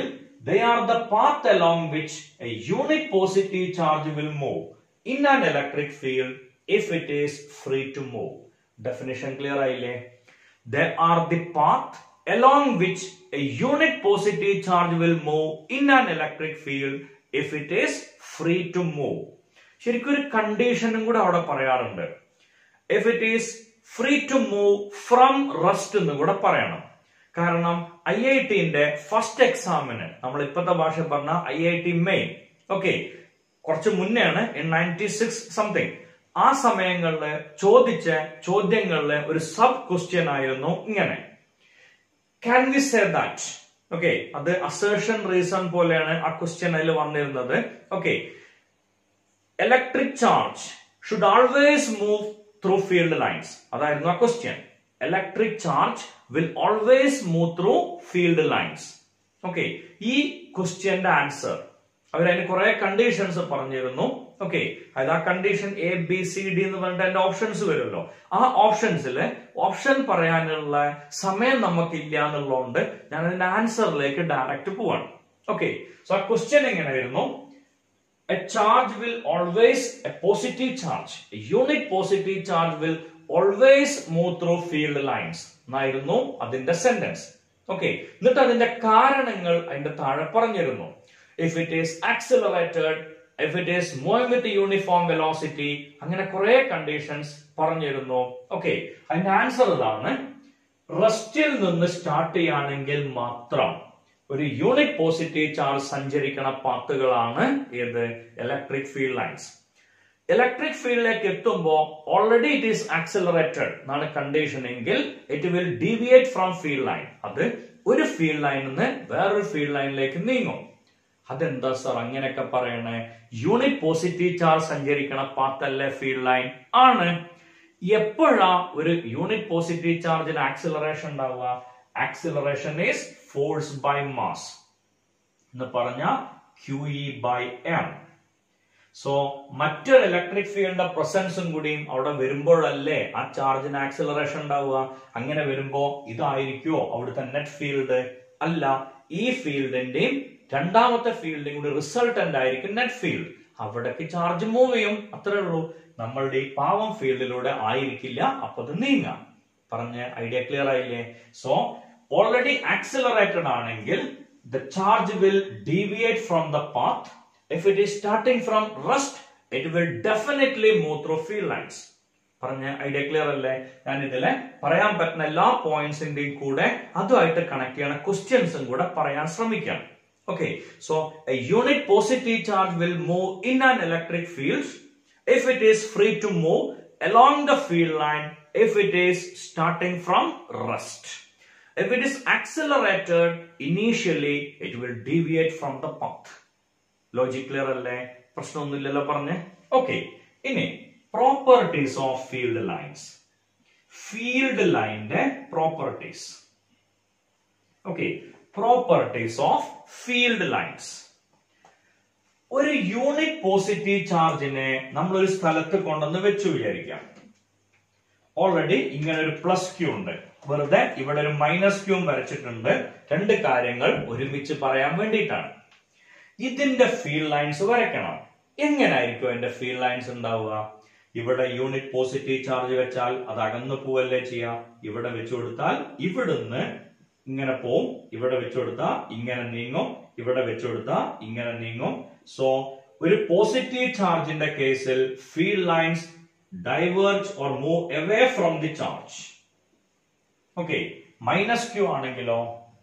they are the path along which a unit positive charge will move in an electric field if it is free to move. Definition clear ആയില്ലേ They are the path along which a unit positive charge will move in an electric field if it is free to move. ശരിക്കും ഒരു കണ്ടീഷനും കൂടെ അവിടെ പറയാറുണ്ട് if it is free to move from rest എന്ന് കൂടെ പറയണം കാരണം ഐ ഐ ടിന്റെ ഫസ്റ്റ് എക്സാമിന് നമ്മൾ ഇപ്പോഴത്തെ ഭാഷ പറഞ്ഞ I I T main okay കുറച്ച് മുന്നെയാണ് നയൻറ്റി സിക്സ് സംതിങ് ആ സമയങ്ങളിൽ ചോദിച്ച ചോദ്യങ്ങളിലെ ഒരു സബ് ക്വസ്റ്റ്യൻ ആയിരുന്നു ഇങ്ങനെ can we say that okay അത് അസേർഷൻ റീസൺ പോലെയാണ് ആ ക്വസ്റ്റ്യൻ അതിൽ വന്നിരുന്നത് okay electric charge should always move through field lines അതായിരുന്നു ആ question electric charge will always move through field lines okay ഈ ക്വസ്റ്റ്യന്റെ ആൻസർ അവരതിന് കുറെ കണ്ടീഷൻസ് പറഞ്ഞിരുന്നു ഓക്കെ അതായത് ആ condition A B C D എന്ന് പറഞ്ഞിട്ട് അതിന്റെ ഓപ്ഷൻസ് വരുമല്ലോ ആ ഓപ്ഷൻസിൽ ഓപ്ഷൻ പറയാനുള്ള സമയം നമുക്കില്ല എന്നുള്ളതുകൊണ്ട് ഞാൻ അതിന്റെ ആൻസറിലേക്ക് ഡയറക്റ്റ് പോവാണ് ഓക്കെ സോ ആ ക്വസ്റ്റ്യൻ എങ്ങനെയായിരുന്നു a charge will always a positive charge a unit positive charge will always move through field lines എന്നായിരുന്നു അതിന്റെ സെന്റൻസ് ഓക്കെ എന്നിട്ട് അതിന്റെ കാരണങ്ങൾ അതിന്റെ താഴെ പറഞ്ഞിരുന്നു if it is accelerated if it is moving with uniform velocity അങ്ങനെ കുറെ കണ്ടീഷൻസ് പറഞ്ഞിരുന്നു ഓക്കെ അതിന്റെ ആൻസർ ഇതാണ് റെസ്റ്റിൽ നിന്ന് സ്റ്റാർട്ട് ചെയ്യുകയാണെങ്കിൽ മാത്രം ഒരു യൂണിറ്റ് പോസിറ്റീവ് ചാർജ് സഞ്ചരിക്കണ പാത്തുകളാണ് ഏത് ഇലക്ട്രിക് ഫീൽഡ് ലൈൻസ് ഇലക്ട്രിക് ഫീൽഡിലേക്ക് എത്തുമ്പോൾ ഓൾറെഡി ഇറ്റ് ഈസ് ആക്സിലറേറ്റഡ് എന്നാണ് കണ്ടീഷൻ എങ്കിൽ it will deviate from field line അത് ഒരു ഫീൽഡ് ലൈനിൽ നിന്ന് വേറൊരു ഫീൽഡ് ലൈനിലേക്ക് നീങ്ങും അതെന്താ സർ അങ്ങനെയൊക്കെ പറയണേ യൂണിറ്റ് പോസിറ്റീവ് ചാർജ് സഞ്ചരിക്കണ പാത്തല്ലേ ഫീൽഡ് ലൈൻ ആണ് എപ്പോഴാ ഒരു യൂണിറ്റ് പോസിറ്റീവ് ചാർജിന് ആക്സിലറേഷൻ ഉണ്ടാവുക acceleration is force by mass എന്ന് പറഞ്ഞ Q E by M so മറ്റൊരു ഇലക്ട്രിക് ഫീൽഡിന്റെ പ്രസൻസും കൂടിയും അവിടെ വരുമ്പോഴല്ലേ ആ ചാർജിന് ആക്സിലറേഷൻ ഉണ്ടാവുക അങ്ങനെ വരുമ്പോ ഇതായിരിക്കുമോ അവിടുത്തെ നെറ്റ് ഫീൽഡ് അല്ല ഈ ഫീൽഡിന്റെയും രണ്ടാമത്തെ ഫീൽഡിന്റെയും കൂടി റിസൾട്ടന്റ് ആയിരിക്കും നെറ്റ് ഫീൽഡ് അവിടേക്ക് ചാർജ് മൂവ് ചെയ്യും അത്രേ ഉള്ളൂ നമ്മളുടെ ഈ പാവം ഫീൽഡിലൂടെ ആയിരിക്കില്ല അപ്പൊ അത് നീങ്ങാം പറഞ്ഞ ഐഡിയ ക്ലിയർ ആയില്ലേ സോ ഓൾറെഡി ആക്സിലറേറ്റഡ് ആണെങ്കിൽ the charge will deviate from the path if it is starting from rest it will definitely move through field lines പറഞ്ഞ ഐഡിയ ക്ലിയർ അല്ലേ ഞാൻ ഇതിലെ പറയാൻ പറ്റുന്ന എല്ലാ പോയിന്റ്സിന്റെയും കൂടെ അതുമായിട്ട് കണക്ട് ചെയ്യണ ക്വസ്റ്റ്യൻസും കൂടെ പറയാൻ ശ്രമിക്കാം okay so a unit positive charge will move in an electric field if it is free to move along the field line if it is starting from rest. If it is accelerated initially, it will deviate from the path. Logic clear അല്ലേ പ്രശ്നമൊന്നുമില്ലല്ലോ പറഞ്ഞ് okay ഇനി properties of field lines field ലൈനിന്റെ properties okay properties of field lines ഒരു unit positive ചാർജിനെ നമ്മൾ ഒരു സ്ഥലത്ത് കൊണ്ടുവന്ന് വെച്ചു വിചാരിക്കാം ഓൾറെഡി ഇങ്ങനെ ഒരു പ്ലസ് ക്യൂ ഉണ്ട് വെറുതെ ഇവിടെ ഒരു മൈനസ് ക്യൂ വരച്ചിട്ടുണ്ട് രണ്ട് കാര്യങ്ങൾ ഒരുമിച്ച് പറയാൻ വേണ്ടിയിട്ടാണ് ഇതിന്റെ ഫീൽഡ് ലൈൻസ് വരയ്ക്കണം എങ്ങനായിരിക്കും എന്റെ ഫീൽഡ് ലൈൻസ് ഉണ്ടാവുക ഇവിടെ യൂണിറ്റ് പോസിറ്റീവ് ചാർജ് വെച്ചാൽ അത് അകന്നു പോവല്ലേ ചെയ്യാം ഇവിടെ വെച്ചു കൊടുത്താൽ ഇവിടുന്ന് ഇങ്ങനെ പോവും ഇവിടെ വെച്ചു കൊടുത്താൽ ഇങ്ങനെ നീങ്ങും ഇവിടെ വെച്ചു കൊടുത്താൽ ഇങ്ങനെ നീങ്ങും സോ ഒരു പോസിറ്റീവ് ചാർജിന്റെ കേസിൽ field lines diverge or move away from the charge okay minus Q ആണെങ്കിലോ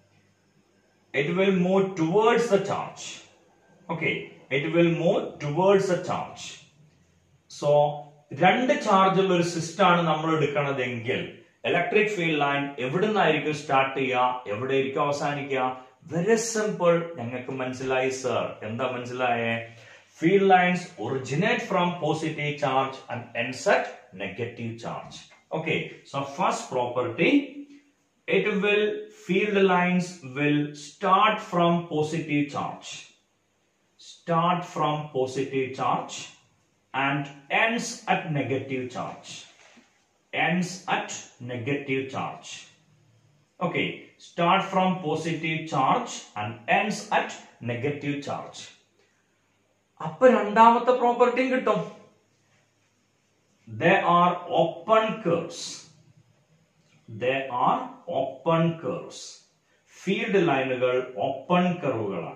it will move towards the charge okay it will move towards the charge so രണ്ട് ചാർജുള്ള ഒരു സിസ്റ്റം ആണ് നമ്മൾ എടുക്കണതെങ്കിൽ ഇലക്ട്രിക് ഫീൽഡ് ലൈൻ എവിടുന്നായിരിക്കും സ്റ്റാർട്ട് ചെയ്യുക എവിടെയായിരിക്കും അവസാനിക്കുക വെരി സിമ്പിൾ ഞങ്ങൾക്ക് മനസ്സിലായി സർ എന്താ മനസ്സിലായേ field lines originate from positive charge and ends at negative charge okay so first property it will field lines will start from positive charge start from positive charge and ends at negative charge ends at negative charge Okay, start from positive charge and ends at negative charge. അപ്പൊ രണ്ടാമത്തെ പ്രോപ്പർട്ടിയും കിട്ടും they are open curves they are open curves field ലൈനുകൾ open കർവുകളാണ്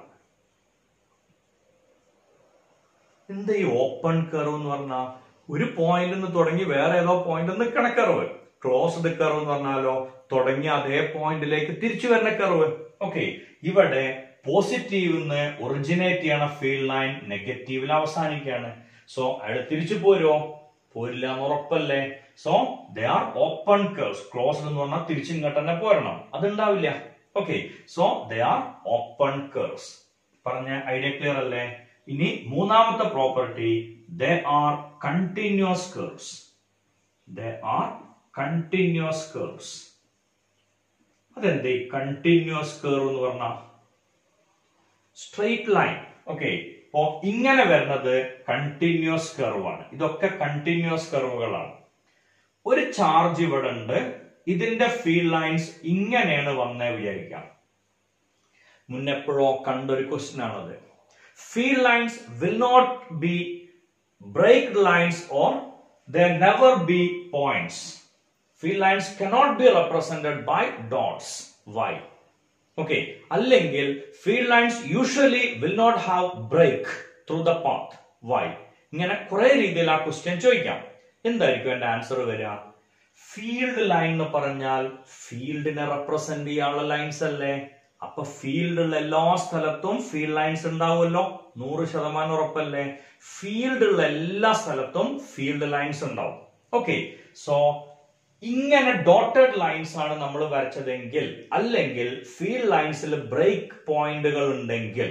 എന്താ ഈ open curve എന്ന് പറഞ്ഞാൽ ഒരു പോയിന്റ് നിന്ന് തുടങ്ങി വേറെ ഏതോ പോയിന്റ് നിൽക്കണ കർവ് ക്ലോസ്ഡ് കർവ് എന്ന് പറഞ്ഞാലോ തുടങ്ങി അതേ പോയിന്റിലേക്ക് തിരിച്ചു വരുന്ന കർവ് ഓക്കെ ഇവിടെ പോസിറ്റീവ് ഒറിജിനേറ്റ് ചെയ്യണ ഫീൽഡ് ലൈൻ നെഗറ്റീവിൽ അവസാനിക്കുകയാണ് സോ അയാൾ തിരിച്ചു പോരോ പോരില്ല എന്ന് ഉറപ്പല്ലേ so they are open curves closed എന്ന് പറഞ്ഞാൽ തിരിച്ചിങ്ങോട്ട് തന്നെ പോരണം അതുണ്ടാവില്ല okay so they are open curves പറഞ്ഞ ഐഡിയ ക്ലിയർ അല്ലേ ഇനി മൂന്നാമത്തെ property they are continuous curves they are continuous curves അതെന്ത് കണ്ടിന്യൂസ് കേർവ് എന്ന് പറഞ്ഞ സ്ട്രെയിറ്റ് ലൈൻ ഓക്കെ അപ്പോ ഇങ്ങനെ വരുന്നത് കണ്ടിന്യൂസ് കർവ് ആണ് ഇതൊക്കെ കണ്ടിന്യൂസ് കർവുകളാണ് ഒരു ചാർജ് ഇവിടെ ഉണ്ട് ഇതിന്റെ ഫീൽഡ് ലൈൻസ് ഇങ്ങനെയാണ് വന്നേ വിചാരിക്കാം മുന്നെപ്പോഴോ കണ്ടൊരു ക്വസ്റ്റ്യൻ ആണത് field lines will not be break lines or there never be points field lines cannot be represented by dots why okay അല്ലെങ്കിൽ field lines usually will not have break through the path why ഇങ്ങനെ കുറെ രീതിയിൽ ആ question ചോദിക്കാം എന്തായിരിക്കും എന്റെ answer വരിക field line എന്ന് പറഞ്ഞാൽ ഫീൽഡിനെ റെപ്രസെന്റ് ചെയ്യാനുള്ള ലൈൻസ് അല്ലേ അപ്പൊ ഫീൽഡുള്ള എല്ലാ സ്ഥലത്തും ഫീൽഡ് ലൈൻസ് ഉണ്ടാവുമല്ലോ നൂറ് ശതമാനം ഉറപ്പല്ലേ ഫീൽഡുള്ള എല്ലാ സ്ഥലത്തും ഫീൽഡ് ലൈൻസ് ഉണ്ടാവും ഓക്കെ സോ ഇങ്ങനെ ഡോട്ടഡ് ലൈൻസ് ആണ് നമ്മൾ വരച്ചതെങ്കിൽ അല്ലെങ്കിൽ ഫീൽഡ് ലൈൻസിൽ ബ്രേക്ക് പോയിന്റുകൾ ഉണ്ടെങ്കിൽ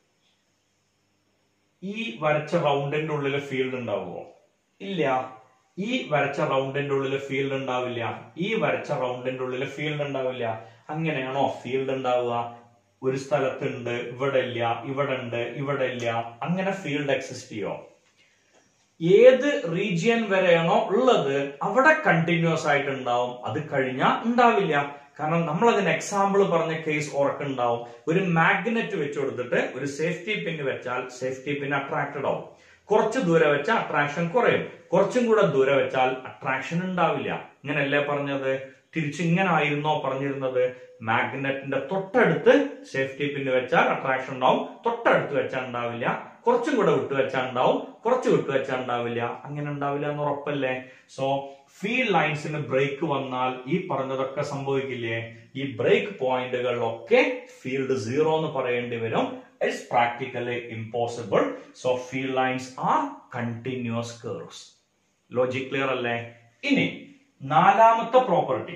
ഈ വരച്ച റൗണ്ടിന്റെ ഉള്ളിൽ ഫീൽഡ് ഉണ്ടാവുമോ ഇല്ല ഈ വരച്ച റൗണ്ടിന്റെ ഉള്ളിൽ ഫീൽഡ് ഉണ്ടാവില്ല ഈ വരച്ച റൗണ്ടിന്റെ ഉള്ളിൽ ഫീൽഡ് ഉണ്ടാവില്ല അങ്ങനെയാണോ ഫീൽഡ് ഉണ്ടാവുക ഒരു സ്ഥലത്തുണ്ട് ഇവിടെ ഇല്ല ഇവിടെ ഉണ്ട് ഇവിടെ ഇല്ല അങ്ങനെ ഫീൽഡ് എക്സിസ്റ്റ് ചെയ്യോ ഏത് റീജിയൻ വരെയാണോ ഉള്ളത് അവിടെ കണ്ടിന്യൂസ് ആയിട്ട് ഉണ്ടാവും അത് കഴിഞ്ഞാൽ ഉണ്ടാവില്ല കാരണം നമ്മൾ അതിന് എക്സാമ്പിൾ പറഞ്ഞ കേസ് ഓർക്കുണ്ടാവും ഒരു മാഗ്നറ്റ് വെച്ച് കൊടുത്തിട്ട് ഒരു സേഫ്റ്റി പിൻ വെച്ചാൽ സേഫ്റ്റി പിൻ അട്രാക്റ്റഡ് ആവും കുറച്ച് ദൂരെ വെച്ചാൽ അട്രാക്ഷൻ കുറയും കുറച്ചും കൂടെ ദൂരെ വെച്ചാൽ അട്രാക്ഷൻ ഉണ്ടാവില്ല ഇങ്ങനെയല്ലേ പറഞ്ഞത് തിരിച്ചിങ്ങനെ ആയിരുന്നോ പറഞ്ഞിരുന്നത് മാഗ്നറ്റിന്റെ തൊട്ടടുത്ത് സേഫ്റ്റി പിന്ന് വെച്ചാൽ അട്രാക്ഷൻ ഉണ്ടാവും തൊട്ടടുത്ത് വെച്ചാൽ ഉണ്ടാവില്ല കുറച്ചും കൂടെ വിട്ടു വെച്ചാൽ ഉണ്ടാവും കുറച്ച് വിട്ടു വെച്ചാൽ ഉണ്ടാവില്ല അങ്ങനെ ഉണ്ടാവില്ല എന്ന് ഉറപ്പല്ലേ സോ ഫീൽഡ് ലൈൻസിന് ബ്രേക്ക് വന്നാൽ ഈ പറഞ്ഞതൊക്കെ സംഭവിക്കില്ലേ ഈ ബ്രേക്ക് പോയിന്റുകളിലൊക്കെ ഫീൽഡ് സീറോ എന്ന് പറയേണ്ടി വരും it's practically impossible so field lines are continuous curves logic clear അല്ലേ ഇനി നാലാമത്തെ property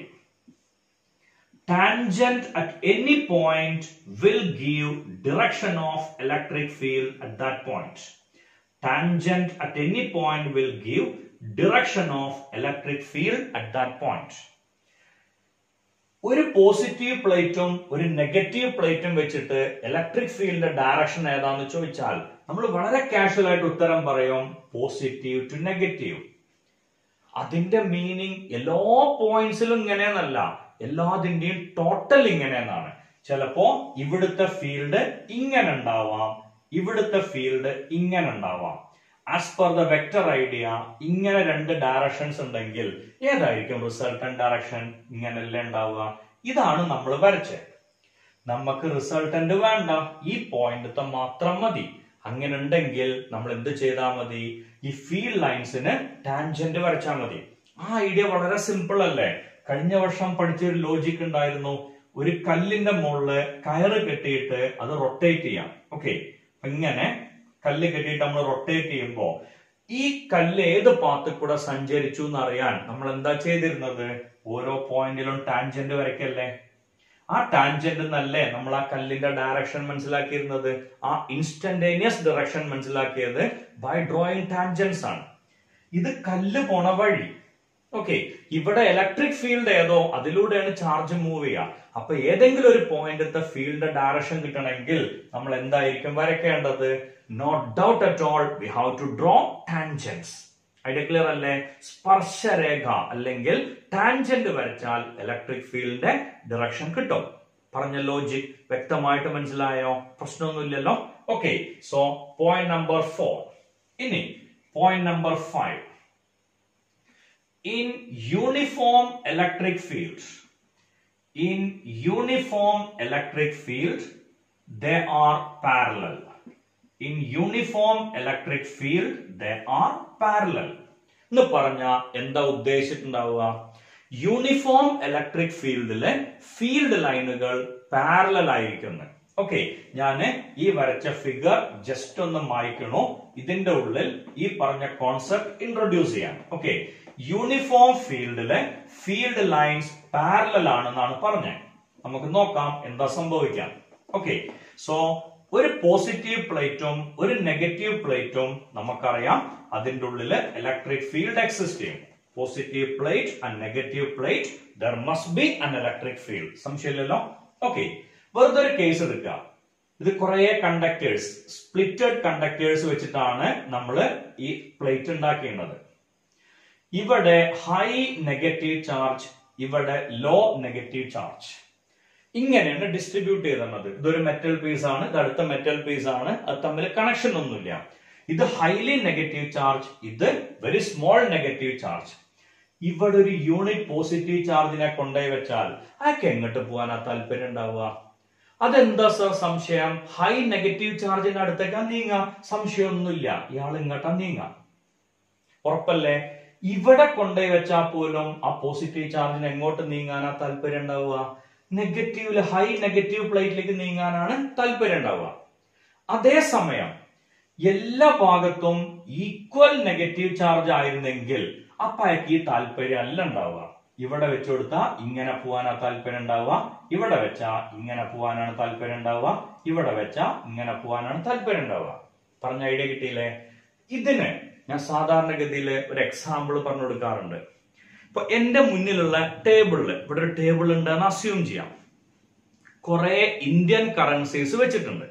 tangent at any point will give direction of electric field at that point tangent at any point will give direction of electric field at that point ഒരു positive പ്ലേറ്റും ഒരു negative പ്ലേറ്റും വെച്ചിട്ട് electric ഫീൽഡിന്റെ direction ഏതാന്ന് ചോദിച്ചാൽ നമ്മൾ വളരെ കാഷ്വൽ ആയിട്ട് ഉത്തരം പറയും പോസിറ്റീവ് ടു നെഗറ്റീവ് അതിന്റെ മീനിങ് എല്ലാ പോയിന്റ്സിലും ഇങ്ങനെയെന്നല്ല എല്ലാതിന്റെയും ടോട്ടൽ ഇങ്ങനെയെന്നാണ് ചിലപ്പോ ഇവിടുത്തെ ഫീൽഡ് ഇങ്ങനെ ഉണ്ടാവാം ഇവിടുത്തെ ഫീൽഡ് ഇങ്ങനെ ഉണ്ടാവാം as per the vector idea ഇങ്ങനെ രണ്ട് ഡയറക്ഷൻസ് ഉണ്ടെങ്കിൽ ഏതായിരിക്കും റിസൾട്ടന്റ് ഡയറക്ഷൻ ഇങ്ങനെയല്ലേ ഉണ്ടാവുക ഇതാണ് നമ്മൾ വരച്ചത് നമുക്ക് റിസൾട്ടന്റ് വേണ്ട ഈ പോയിന്റ് മാത്രം മതി അങ്ങനെ ഉണ്ടെങ്കിൽ നമ്മൾ എന്ത് ചെയ്താൽ മതി ഈ ഫീൽഡ് ലൈൻസിന് ടാൻജന്റ് വരച്ചാൽ മതി ആ ഐഡിയ വളരെ സിമ്പിൾ അല്ലേ കഴിഞ്ഞ വർഷം പഠിച്ച ഒരു ലോജിക് ഉണ്ടായിരുന്നു ഒരു കല്ലിന്റെ മുകളില് കയറ് കെട്ടിയിട്ട് അത് റൊട്ടേറ്റ് ചെയ്യാം ഓക്കെ ഇങ്ങനെ കല്ല് കെട്ടിയിട്ട് നമ്മൾ റൊട്ടേറ്റ് ചെയ്യുമ്പോ ഈ കല്ല് ഏത് പാത്തിൽ കൂടെ സഞ്ചരിച്ചു എന്ന് അറിയാൻ നമ്മൾ എന്താ ചെയ്തിരുന്നത് ഓരോ പോയിന്റിലും ടാൻജന്റ് വരയ്ക്കല്ലേ ആ ടാൻജന്റ് എന്നല്ലേ നമ്മൾ ആ കല്ലിന്റെ ഡയറക്ഷൻ മനസ്സിലാക്കിയിരുന്നത് ആ ഇൻസ്റ്റന്റേനിയസ് ഡയറക്ഷൻ മനസ്സിലാക്കിയത് ബൈ ഡ്രോയിങ് ടാൻജൻസ് ആണ് ഇത് കല്ല് പോണ വഴി ഓക്കെ ഇവിടെ ഇലക്ട്രിക് ഫീൽഡ് ഏതോ അതിലൂടെയാണ് ചാർജ് മൂവ് ചെയ്യുക അപ്പൊ ഏതെങ്കിലും ഒരു പോയിന്റത്തെ ഫീൽഡ് ഡയറക്ഷൻ കിട്ടണമെങ്കിൽ നമ്മൾ എന്തായിരിക്കും വരയ്ക്കേണ്ടത് no doubt at all we have to draw tangents idea clear അല്ലേ സ്പർശരേഖ അല്ലെങ്കിൽ ടാൻജന്റ് വരച്ചാൽ ഇലക്ട്രിക് ഫീൽഡിന്റെ ഡിറക്ഷൻ കിട്ടും പറഞ്ഞ ലോജിക് വ്യക്തമായിട്ട് മനസ്സിലായോ പ്രശ്നമൊന്നുമില്ലല്ലോ okay so point number four ഇനി point number five in uniform electric field in uniform electric field they are parallel in uniform electric field they are parallel എന്ന് പറഞ്ഞ എന്താ ഉദ്ദേശിച്ചിട്ടുണ്ടാവുക യൂണിഫോം ഇലക്ട്രിക് ഫീൽഡിലെ ഫീൽഡ് ലൈനുകൾ പാരലൽ ആയിരിക്കുന്നു ഓക്കെ ഞാന് ഈ വരച്ച ഫിഗർ ജസ്റ്റ് ഒന്ന് മായ്ക്കണു ഇതിന്റെ ഉള്ളിൽ ഈ പറഞ്ഞ കോൺസെപ്റ്റ് ഇൻട്രൊഡ്യൂസ് ചെയ്യാം ഓക്കെ യൂണിഫോം ഫീൽഡിലെ ഫീൽഡ് ലൈൻസ് പാരലൽ ആണെന്നാണ് പറഞ്ഞത് നമുക്ക് നോക്കാം എന്താ സംഭവിക്കാം ഓക്കെ സോ ഒരു പോസിറ്റീവ് പ്ലേറ്റും ഒരു നെഗറ്റീവ് പ്ലേറ്റും നമുക്കറിയാം അതിന്റെ ഉള്ളില് ഇലക്ട്രിക് ഫീൽഡ് എക്സിസ്റ്റ് ചെയ്യും positive plate and negative plate there must be an electric field സംശയമില്ലല്ലോ ഓക്കെ വെറുതെ ഒരു കേസ് എടുക്കുക ഇത് കുറെ കണ്ടക്ടേഴ്സ് സ്പ്ലിറ്റഡ് കണ്ടക്ടേഴ്സ് വെച്ചിട്ടാണ് നമ്മൾ ഈ പ്ലേറ്റ് ഉണ്ടാക്കേണ്ടത് ഇവിടെ ഹൈ നെഗറ്റീവ് ചാർജ് ഇവിടെ ലോ നെഗറ്റീവ് ചാർജ് ഇങ്ങനെയാണ് ഡിസ്ട്രിബ്യൂട്ട് ചെയ്തിരുന്നത് ഇതൊരു മെറ്റൽ പീസ് ആണ് ഇത് അടുത്ത മെറ്റൽ പീസ് ആണ് അത് തമ്മിൽ കണക്ഷൻ ഒന്നുമില്ല ഇത് ഹൈലി നെഗറ്റീവ് ചാർജ് ഇത് വെരി സ്മോൾ നെഗറ്റീവ് ചാർജ് ഇവിടെ ഒരു യൂണിറ്റ് പോസിറ്റീവ് ചാർജിനെ കൊണ്ടുപോയി വെച്ചാൽ അയാൾക്ക് എങ്ങോട്ട് പോകാനാ താല്പര്യം ഉണ്ടാവുക അതെന്താ സർ സംശയം ഹൈ നെഗറ്റീവ് ചാർജിന്റെ അടുത്തേക്കാ നീങ്ങാ സംശയമൊന്നുമില്ല ഇയാൾ ഇങ്ങോട്ടാ നീങ്ങാം ഉറപ്പല്ലേ ഇവിടെ കൊണ്ടുപോയി വെച്ചാൽ പോലും ആ പോസിറ്റീവ് ചാർജിന് എങ്ങോട്ട് നീങ്ങാനാ താല്പര്യം ഉണ്ടാവുക നെഗറ്റീവില് ഹൈ നെഗറ്റീവ് പ്ലേറ്റിലേക്ക് നീങ്ങാനാണ് താല്പര്യം ഉണ്ടാവുക അതേസമയം എല്ലാ ഭാഗത്തും ഈക്വൽ നെഗറ്റീവ് ചാർജ് ആയിരുന്നെങ്കിൽ അപ്പൊ അയാൾക്ക് ഈ താല്പര്യം അല്ല ഉണ്ടാവുക ഇവിടെ വെച്ച് കൊടുത്താൽ ഇങ്ങനെ പോവാനാ താല്പര്യം ഉണ്ടാവുക ഇവിടെ വെച്ചാ ഇങ്ങനെ പോവാനാണ് താല്പര്യം ഉണ്ടാവുക ഇവിടെ വെച്ചാ ഇങ്ങനെ പോവാനാണ് താല്പര്യം ഉണ്ടാവുക പറഞ്ഞ ഐഡിയ കിട്ടിയില്ലേ ഇതിന് ഞാൻ സാധാരണഗതിയിൽ ഒരു എക്സാമ്പിൾ പറഞ്ഞു കൊടുക്കാറുണ്ട് ഇപ്പൊ എന്റെ മുന്നിലുള്ള ടേബിളില് ഇവിടെ ഒരു ടേബിൾ ഉണ്ടെന്ന് അസ്യൂം ചെയ്യാം കുറെ ഇന്ത്യൻ കറൻസീസ് വെച്ചിട്ടുണ്ട്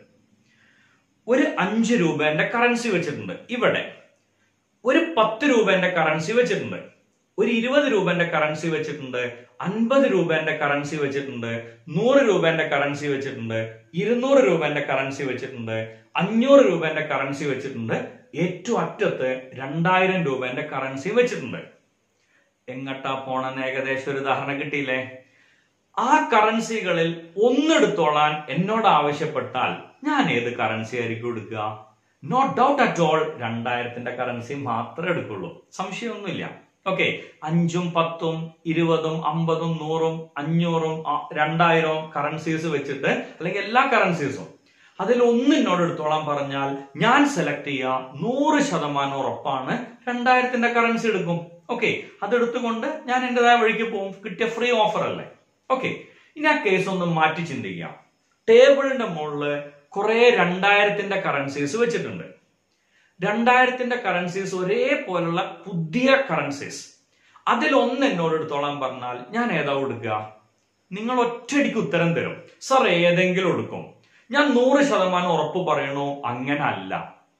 ഒരു അഞ്ച് രൂപേന്റെ കറൻസി വെച്ചിട്ടുണ്ട് ഇവിടെ ഒരു പത്ത് രൂപേന്റെ കറൻസി വെച്ചിട്ടുണ്ട് ഒരു ഇരുപത് രൂപേന്റെ കറൻസി വെച്ചിട്ടുണ്ട് അൻപത് രൂപേന്റെ കറൻസി വെച്ചിട്ടുണ്ട് നൂറ് രൂപേന്റെ കറൻസി വെച്ചിട്ടുണ്ട് ഇരുന്നൂറ് രൂപേന്റെ കറൻസി വെച്ചിട്ടുണ്ട് അഞ്ഞൂറ് രൂപേന്റെ കറൻസി വെച്ചിട്ടുണ്ട് ഏറ്റവും അറ്റത്ത് രണ്ടായിരം രൂപേന്റെ കറൻസി വെച്ചിട്ടുണ്ട് എങ്ങട്ടാ പോണെന്ന് ഏകദേശം ഒരു ഉദാഹരണം കിട്ടിയില്ലേ ആ കറൻസികളിൽ ഒന്നെടുത്തോളാൻ എന്നോട് ആവശ്യപ്പെട്ടാൽ ഞാൻ ഏത് കറൻസി ആയിരിക്കും എടുക്കുക നോ ഡൗട്ട് അറ്റ് ഓൾ രണ്ടായിരത്തിന്റെ കറൻസി മാത്രമേ എടുക്കുള്ളൂ സംശയമൊന്നുമില്ല ഓക്കെ അഞ്ചും പത്തും ഇരുപതും അമ്പതും നൂറും അഞ്ഞൂറും ആ, രണ്ടായിരവും കറൻസീസ് വെച്ചിട്ട് അല്ലെങ്കിൽ എല്ലാ കറൻസീസും അതിൽ ഒന്ന് എന്നോട് എടുത്തോളാൻ പറഞ്ഞാൽ ഞാൻ സെലക്ട് ചെയ്യുക നൂറ് ശതമാനം ഉറപ്പാണ് രണ്ടായിരത്തിന്റെ കറൻസി എടുക്കും ഓക്കെ അതെടുത്തുകൊണ്ട് ഞാൻ എന്റേതായ വഴിക്ക് പോകും കിട്ടിയ ഫ്രീ ഓഫർ അല്ലേ ഓക്കെ ഇനി ആ കേസ് ഒന്ന് മാറ്റി ചിന്തിക്കാം ടേബിളിന്റെ മുകളില് കുറെ രണ്ടായിരത്തിന്റെ കറൻസീസ് വെച്ചിട്ടുണ്ട് രണ്ടായിരത്തിന്റെ കറൻസീസ് ഒരേപോലുള്ള പുതിയ കറൻസീസ് അതിൽ ഒന്ന് എന്നോട് എടുത്തോളാൻ പറഞ്ഞാൽ ഞാൻ ഏതാ കൊടുക്കുക നിങ്ങൾ ഒറ്റയടിക്ക് ഉത്തരം തരും സർ ഏതെങ്കിലും എടുക്കും ഞാൻ നൂറ് ശതമാനം ഉറപ്പ് പറയണോ അങ്ങനെ അല്ല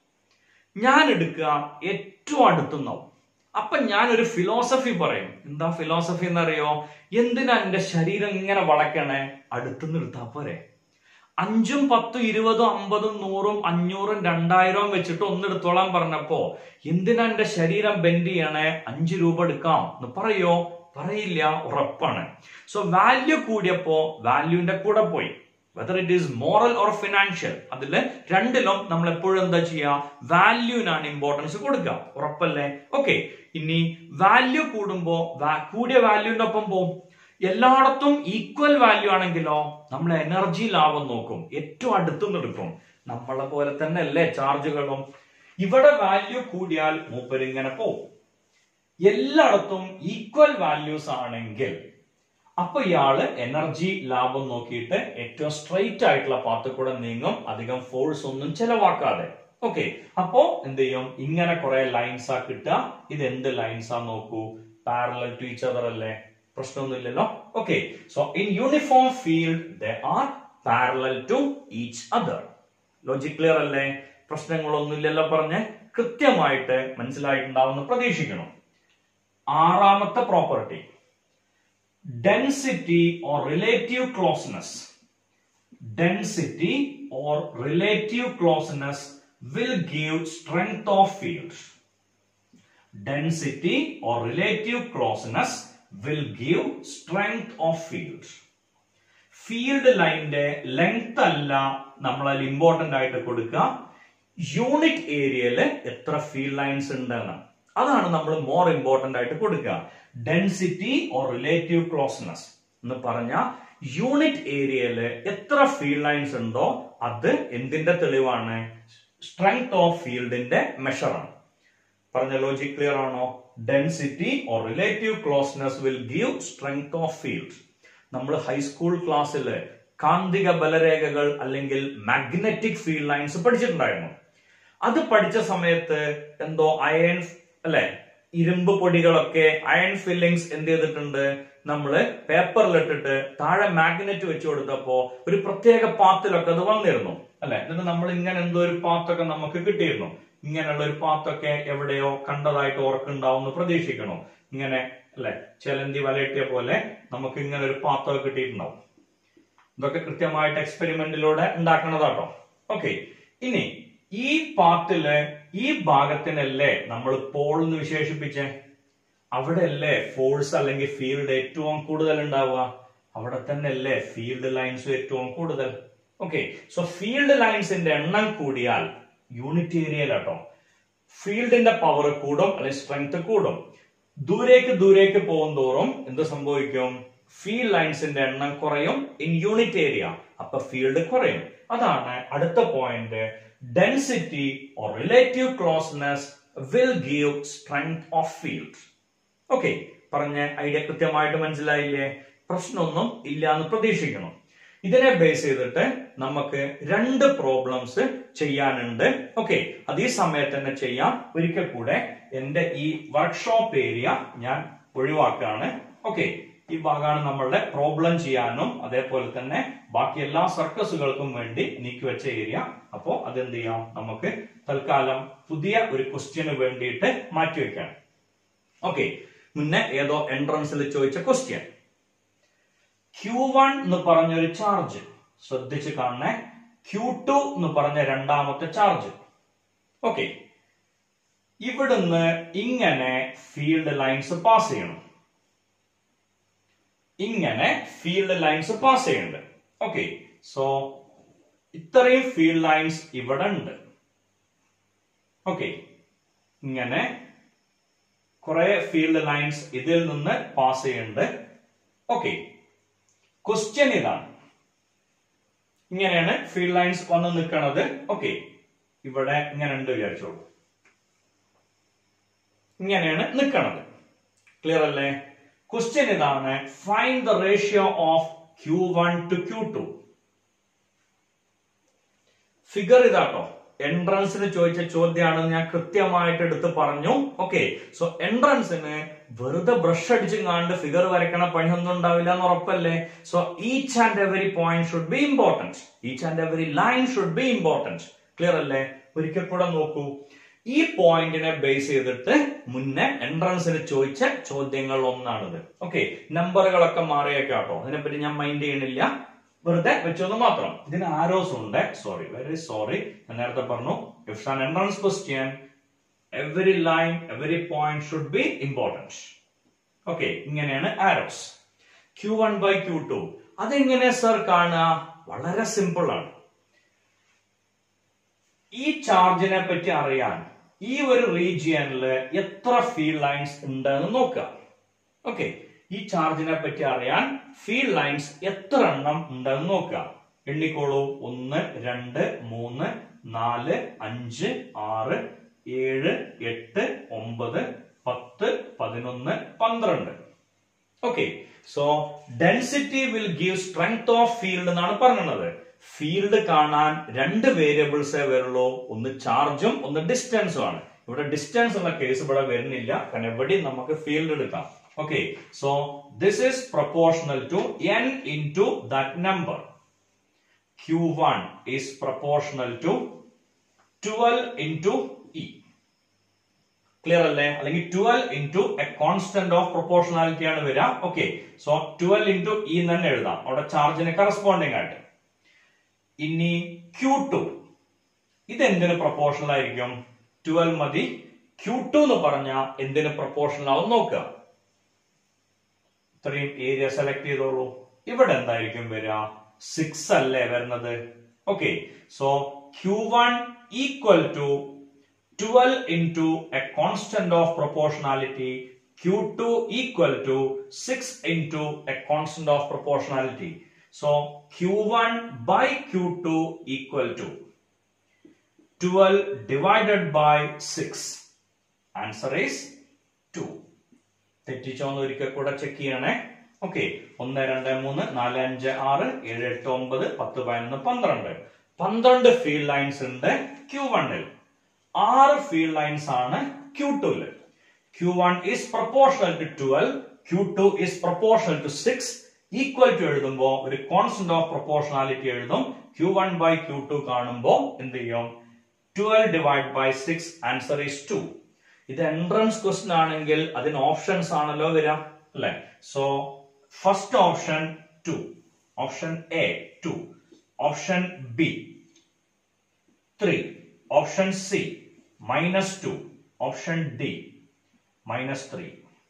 ഞാൻ എടുക്കുക ഏറ്റവും അടുത്തുനിന്നാവും അപ്പൊ ഞാൻ ഒരു ഫിലോസഫി പറയും എന്താ ഫിലോസഫി എന്നറിയോ എന്തിനാ എന്റെ ശരീരം ഇങ്ങനെ വളയ്ക്കണേ അടുത്തുനിന്ന് എടുത്താ പോരെ അഞ്ചും പത്തും ഇരുപതും അമ്പതും നൂറും അഞ്ഞൂറും രണ്ടായിരവും വെച്ചിട്ട് ഒന്നെടുത്തോളാൻ പറഞ്ഞപ്പോ എന്തിനാ എന്റെ ശരീരം ബെൻഡ് ചെയ്യണേ അഞ്ചു രൂപ എടുക്കാം എന്ന് പറയോ പറയില്ല ഉറപ്പാണ് സോ വാല്യൂ കൂടിയപ്പോ വാല്യൂന്റെ കൂടെ പോയി whether it is moral or financial അതില് രണ്ടിലും നമ്മൾ എപ്പോഴും എന്താ ചെയ്യുക വാല്യൂവിനാണ് ഇമ്പോർട്ടൻസ് കൊടുക്കുക ഉറപ്പല്ലേ ഓക്കെ ഇനി വാല്യൂ കൂടുമ്പോ വാ- കൂടിയ വാല്യൂവിന്റെ ഒപ്പം പോവും എല്ലായിടത്തും ഈക്വൽ വാല്യൂ ആണെങ്കിലോ നമ്മൾ എനർജി ലാഭം നോക്കും ഏറ്റവും അടുത്തുനിന്ന് എടുക്കും നമ്മളെ പോലെ തന്നെ അല്ലേ ചാർജുകളും ഇവിടെ വാല്യൂ കൂടിയാൽ മൂപ്പരിങ്ങനെ പോവും എല്ലായിടത്തും ഈക്വൽ വാല്യൂസ് ആണെങ്കിൽ അപ്പൊ ഇയാള് എനർജി ലാഭം നോക്കിയിട്ട് ഏറ്റവും സ്ട്രെയിറ്റ് ആയിട്ടുള്ള പാത്ത് കൂടെ നീങ്ങും അധികം ഫോഴ്സ് ഒന്നും ചെലവാക്കാതെ ഓക്കെ അപ്പോ എന്ത് ചെയ്യും ഇങ്ങനെ കുറെ ലൈൻസ് ആ കിട്ടുക ഇത് എന്ത് ലൈൻസ് ആ നോക്കൂ പാരലൽ ടു ഈച്ച് അതർ അല്ലേ പ്രശ്നമൊന്നുമില്ലല്ലോ okay so in uniform field they are parallel to each other logic clear അല്ലേ പ്രശ്നങ്ങളൊന്നുമില്ലല്ലോ പറഞ്ഞേ കൃത്യമായിട്ട് മനസ്സിലായിട്ടുണ്ടാവുമെന്ന് പ്രതീക്ഷിക്കണം ആറാമത്തെ property density or relative closeness density or relative closeness will give strength of field density or relative closeness will give strength of field field ലൈനിന്റെ length അല്ല നമ്മൾ അതിൽ ഇമ്പോർട്ടന്റ് ആയിട്ട് കൊടുക്കുക യൂണിറ്റ് ഏരിയയിൽ എത്ര ഫീൽഡ് ലൈൻസ് ഉണ്ടെന്ന് അതാണ് നമ്മൾ മോർ ഇമ്പോർട്ടന്റ് ആയിട്ട് കൊടുക്കുക ഡെൻസിറ്റി ഓർ റിലേറ്റീവ് ക്ലോസ്നെസ് എന്ന് പറഞ്ഞ യൂണിറ്റ് ഏരിയയിൽ എത്ര ഫീൽഡ് ലൈൻസ് ഉണ്ടോ അത് എന്തിന്റെ തെളിവാണ് സ്ട്രെങ്ത് ഓഫ് ഫീൽഡിന്റെ മെഷറാണ് പറഞ്ഞ ലോജിക് ക്ലിയർ ആണോ density or relative closeness will give strength of field നമ്മൾ ഹൈസ്കൂൾ ക്ലാസ്സിൽ കാന്തിക ബലരേഖകൾ അല്ലെങ്കിൽ മാഗ്നറ്റിക് ഫീൽഡ് ലൈൻസ് പഠിച്ചിട്ടുണ്ടായിരുന്നു അത് പഠിച്ച സമയത്ത് എന്തോ അയൺ അല്ലെ ഇരുമ്പ് പൊടികളൊക്കെ അയൺ ഫില്ലിങ്സ് എന്ത് ചെയ്തിട്ടുണ്ട് നമ്മള് പേപ്പറിലിട്ടിട്ട് താഴെ മാഗ്നറ്റ് വെച്ച് കൊടുത്തപ്പോ ഒരു പ്രത്യേക പാത്തിലൊക്കെ അത് വന്നിരുന്നു അല്ലെ എന്നിട്ട് നമ്മൾ ഇങ്ങനെ എന്തോ ഒരു പാത്തൊക്കെ നമുക്ക് കിട്ടിയിരുന്നു ഇങ്ങനെയുള്ള ഒരു പാത്തൊക്കെ എവിടെയോ കണ്ടതായിട്ട് ഓർക്കുണ്ടാവും പ്രതീക്ഷിക്കണോ ഇങ്ങനെ അല്ലെ ചെലന്തി വലയിട്ടിയ പോലെ നമുക്ക് ഇങ്ങനെ ഒരു പാത്തൊക്കെ കിട്ടിയിട്ടുണ്ടാവും ഇതൊക്കെ കൃത്യമായിട്ട് എക്സ്പെരിമെന്റിലൂടെ ഉണ്ടാക്കണതാട്ടോ ഓക്കെ ഇനി ഈ പാത്തില് ഈ ഭാഗത്തിനല്ലേ നമ്മൾ പോൾ എന്ന് വിശേഷിപ്പിച്ചേ അവിടെ അല്ലേ ഫോഴ്സ് അല്ലെങ്കിൽ ഫീൽഡ് ഏറ്റവും കൂടുതൽ ഉണ്ടാവുക അവിടെ തന്നെ അല്ലേ ഫീൽഡ് ലൈൻസ് ഏറ്റവും കൂടുതൽ ഓക്കെ സോ ഫീൽഡ് ലൈൻസിന്റെ എണ്ണം കൂടിയാൽ യൂണിറ്റ് ഏരിയയിലാട്ടോ ഫീൽഡിന്റെ പവർ കൂടും അല്ലെങ്കിൽ സ്ട്രെങ്ത് കൂടും ദൂരേക്ക് ദൂരേക്ക് പോകും തോറും എന്ത് സംഭവിക്കും ഫീൽഡ് ലൈൻസിന്റെ എണ്ണം കുറയും ഇൻ യൂണിറ്റ് ഏരിയ അപ്പൊ ഫീൽഡ് കുറയും അതാണ് അടുത്ത point density or relative closeness will give strength of field okay പറഞ്ഞ ഐഡിയ കൃത്യമായിട്ട് മനസ്സിലായില്ലേ പ്രശ്നമൊന്നും ഇല്ല എന്ന് പ്രതീക്ഷിക്കണം ഇതിനെ ബേസ് ചെയ്തിട്ട് നമുക്ക് രണ്ട് പ്രോബ്ലംസ് ചെയ്യാനുണ്ട് ഓക്കെ അത് ഈ സമയത്ത് തന്നെ ചെയ്യാം ഒരിക്കൽ കൂടെ എന്റെ ഈ വർക്ക്ഷോപ്പ് ഏരിയ ഞാൻ ഒഴിവാക്കുകയാണ് ഓക്കെ ഈ ഭാഗമാണ് നമ്മളുടെ പ്രോബ്ലം ചെയ്യാനും അതേപോലെ തന്നെ ബാക്കി എല്ലാ സർക്കസുകൾക്കും വേണ്ടി നീക്കി വെച്ച ഏരിയ അപ്പോ അതെന്ത് ചെയ്യാം നമുക്ക് തൽക്കാലം പുതിയ ഒരു ക്വസ്റ്റ്യന് വേണ്ടിയിട്ട് മാറ്റിവെക്കാം ഓക്കെ മുന്നേ ഏതോ എൻട്രൻസിൽ ചോദിച്ച ക്വസ്റ്റ്യൻ ക്യൂ വൺ എന്ന് പറഞ്ഞ ഒരു ചാർജ് ശ്രദ്ധിച്ച് കാണണേ ക്യൂ ടു എന്ന് പറഞ്ഞ രണ്ടാമത്തെ ചാർജ് ഓക്കെ ഇവിടുന്ന് ഇങ്ങനെ ഫീൽഡ് ലൈൻസ് പാസ് ചെയ്യണം ഇങ്ങനെ ഫീൽഡ് ലൈൻസ് പാസ് ചെയ്യുന്നുണ്ട് ഓക്കെ സോ ഇത്രയും ഫീൽഡ് ലൈൻസ് ഇവിടെ ഉണ്ട് ഓക്കെ ഇങ്ങനെ കുറെ ഫീൽഡ് ലൈൻസ് ഇതിൽ നിന്ന് പാസ് ചെയ്യുന്നുണ്ട് ഓക്കെ ക്വസ്റ്റ്യൻ ഇതാണ് ഇങ്ങനെയാണ് ഫീൽഡ് ലൈൻസ് വന്ന് നിൽക്കുന്നത് ഓക്കെ ഇവിടെ ഇങ്ങനെ ഉണ്ട് വിചാരിച്ചോളൂ ഇങ്ങനെയാണ് നിൽക്കുന്നത് ക്ലിയർ അല്ലേ ക്വസ്റ്റ്യൻ ഇതാണ് find the ratio of Q one to Q two figure ഇതാട്ടോ എൻട്രൻസിന് ചോദിച്ച ചോദ്യമാണെന്ന് ഞാൻ കൃത്യമായിട്ട് എടുത്ത് പറഞ്ഞു ഓക്കെ സോ എൻട്രൻസിന് വെറുതെ ബ്രഷ് അടിച്ചും ഫിഗർ വരയ്ക്കണ പണിയൊന്നും ഉണ്ടാവില്ല എന്ന് ഉറപ്പല്ലേ so each and every point should be important each and every line should be important clear അല്ലേ ഒരിക്കൽ കൂടെ നോക്കൂ ഈ പോയിന്റിനെ ബേസ് ചെയ്തിട്ട് മുന്നേ എൻട്രൻസിന് ചോദിച്ച ചോദ്യങ്ങൾ ഒന്നാണിത് ഓക്കെ നമ്പറുകളൊക്കെ മാറിയേക്കാട്ടോ അതിനെപ്പറ്റി ഞാൻ മൈൻഡ് ചെയ്യണില്ല വെറുതെ വെച്ചത് മാത്രം ഇതിന് ആരോസ് ഉണ്ട് സോറി വെരി സോറി ഞാൻ നേരത്തെ പറഞ്ഞു if an entrance question every line every point should be important okay ഇങ്ങനെയാണ് arrows Q one by Q two അതെങ്ങനെ സർ കാണുക വളരെ സിമ്പിൾ ആണ് ഈ ചാർജിനെ പറ്റി അറിയാൻ ഈ ഒരു റീജിയനിൽ എത്ര ഫീൽഡ് ലൈൻസ് ഉണ്ടെന്ന് നോക്കുക ഓക്കെ ഈ ചാർജിനെ പറ്റി അറിയാൻ ഫീൽഡ് ലൈൻസ് എത്ര എണ്ണം ഉണ്ടെന്ന് നോക്കുക എണ്ണിക്കോളൂ ഒന്ന് രണ്ട് മൂന്ന് നാല് അഞ്ച് ആറ് ഏഴ് എട്ട് ഒമ്പത് പത്ത് പതിനൊന്ന് പന്ത്രണ്ട് okay so density will give strength of field എന്നാണ് പറയുന്നത് ഫീൽഡ് കാണാൻ രണ്ട് വേരിയബിൾസേ വരുള്ളൂ ഒന്ന് ചാർജും ഒന്ന് ഡിസ്റ്റൻസും ആണ് ഇവിടെ ഡിസ്റ്റൻസ് എന്ന കേസ് ഇവിടെ വരുന്നില്ല കാരണം എവിടെയും നമുക്ക് ഫീൽഡ് എടുക്കാം okay so this is proportional to N into that number Q one is proportional to twelve into E clear അല്ലേ അല്ലെങ്കിൽ twelve into a constant of proportionality ആണ് വരിക okay so twelve into E തന്നെ എഴുതാം അവിടെ ചാർജിന് corresponding ആയിട്ട് ഇനി Q to ഇത് എന്തിന് പ്രൊപ്പോർഷണൽ ആയിരിക്കും ട്വൽവ് മതി ക്യൂ ടു എന്ന് പറഞ്ഞ എന്തിന് പ്രൊപ്പോർഷണൽ ആവും നോക്കുക ഇത്രയും ഏരിയ സെലക്ട് ചെയ്തോളൂ ഇവിടെ എന്തായിരിക്കും വരിക സിക്സ് അല്ലേ വരുന്നത് okay so Q one equal to twelve into a constant of proportionality Q two equal to six into a constant of proportionality so Q one by Q two equal to 12 divided by 6 answer is 2 തെറ്റിച്ചോന്ന് ഒരിക്കൽ കൂടെ check ചെയ്യണേ okay ഒന്ന് രണ്ട് മൂന്ന് നാല് അഞ്ച് ആറ് ഏഴ് എട്ട് ഒമ്പത് പത്ത് പതിനൊന്ന് പന്ത്രണ്ട് പന്ത്രണ്ട് ഫീൽഡ് ലൈൻസ് ഉണ്ട് ക്യൂ വണ്ണിൽ ആറ് ഫീൽഡ് ലൈൻസ് ആണ് ക്യൂ ടുവിൽ Q one is proportional to twelve Q two is proportional to six equal to എഴുതുമ്പോ ഒരു കോൺസ്റ്റന്റ് ഓഫ് പ്രപ്പോർഷണാലിറ്റി എഴുതും Q one by Q two കാണുമ്പോ എന്ത് ചെയ്യും 12 divide by six answer is two ഇത് entrance question ആണെങ്കിൽ അതിന് ഓപ്ഷൻസ് ആണല്ലോ വരാം അല്ലെ so first option two option A two option B three option C minus two option D minus three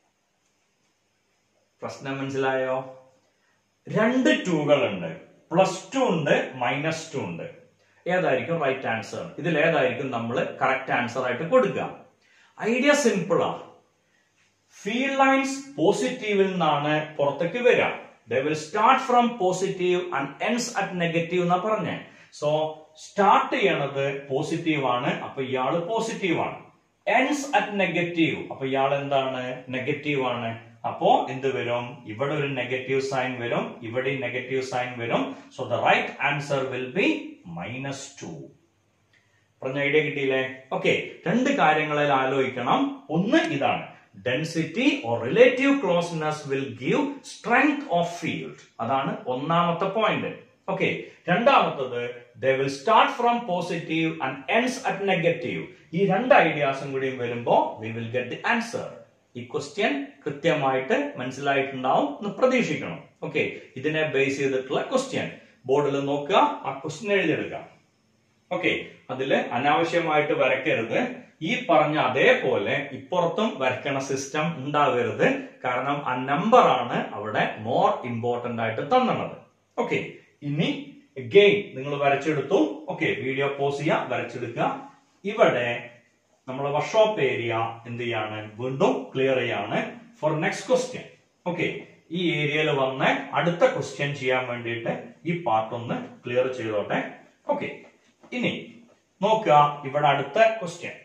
പ്രശ്നം മനസ്സിലായോ രണ്ട് ടൂകളുണ്ട് പ്ലസ് ടു ഉണ്ട് മൈനസ് ടു ഉണ്ട് ഏതായിരിക്കും റൈറ്റ് ആൻസർ ഇതിൽ ഏതായിരിക്കും നമ്മൾ കറക്റ്റ് ആൻസർ ആയിട്ട് കൊടുക്കുക ഐഡിയ സിമ്പിളാ ഫീൽഡ് ലൈൻസ് പോസിറ്റീവിൽ നിന്നാണ് പുറത്തേക്ക് വരിക they will start from positive and ends at negative എന്നാ പറഞ്ഞേ സോ സ്റ്റാർട്ട് ചെയ്യണത് പോസിറ്റീവ് ആണ് അപ്പൊ ഇയാള് പോസിറ്റീവ് ആണ് എൻസ് അറ്റ് നെഗറ്റീവ് അപ്പൊ ഇയാൾ എന്താണ് നെഗറ്റീവ് ആണ് അപ്പോ എന്ത് വരും ഇവിടെ ഒരു നെഗറ്റീവ് സൈൻ വരും ഇവിടെ നെഗറ്റീവ് സൈൻ വരും so the right answer will be minus two പറഞ്ഞ ഐഡിയ കിട്ടിയില്ലേ ഓക്കെ രണ്ട് കാര്യങ്ങളിൽ ആലോചിക്കണം ഒന്ന് ഇതാണ് density or relative closeness will give strength of field അതാണ് ഒന്നാമത്തെ പോയിന്റ് ഓക്കെ രണ്ടാമത്തത് they will start from positive and ends at negative ഈ രണ്ട് ഐഡിയാസും കൂടി വരുമ്പോ we will get the answer ഈ ക്വസ്റ്റ്യൻ കൃത്യമായിട്ട് മനസ്സിലായിട്ടുണ്ടാവും എന്ന് പ്രതീക്ഷിക്കണം ഓക്കെ ഇതിനെ ബേസ് ചെയ്തിട്ടുള്ള ക്വസ്റ്റ്യൻ ബോർഡിൽ നോക്കുക ആ ക്വസ്റ്റ്യൻ എഴുതിയെടുക്കുക ഓക്കെ അതില് അനാവശ്യമായിട്ട് വരയ്ക്കരുത് ഈ പറഞ്ഞ അതേപോലെ ഇപ്പുറത്തും വരയ്ക്കണ സിസ്റ്റം ഉണ്ടാകരുത് കാരണം ആ നമ്പർ ആണ് അവിടെ മോർ ഇമ്പോർട്ടന്റ് ആയിട്ട് തന്നത് ഓക്കെ ഇനി ഗെയിം നിങ്ങൾ വരച്ചെടുത്തു ഓക്കെ വീഡിയോ പോസ് ചെയ്യുക വരച്ചെടുക്കുക ഇവിടെ നമ്മളെ വർക്ക്ഷോപ്പ് ഏരിയ എന്ത് ചെയ്യാണ് വീണ്ടും ക്ലിയർ ചെയ്യാണ് ഫോർ നെക്സ്റ്റ് ക്വസ്റ്റ്യൻ ഓക്കെ ഈ ഏരിയയിൽ വന്ന് അടുത്ത ക്വസ്റ്റ്യൻ ചെയ്യാൻ വേണ്ടിയിട്ട് ഈ പാർട്ട് ഒന്ന് ക്ലിയർ ചെയ്തോട്ടെ ഓക്കെ ഇനി നോക്കുക ഇവിടെ അടുത്ത question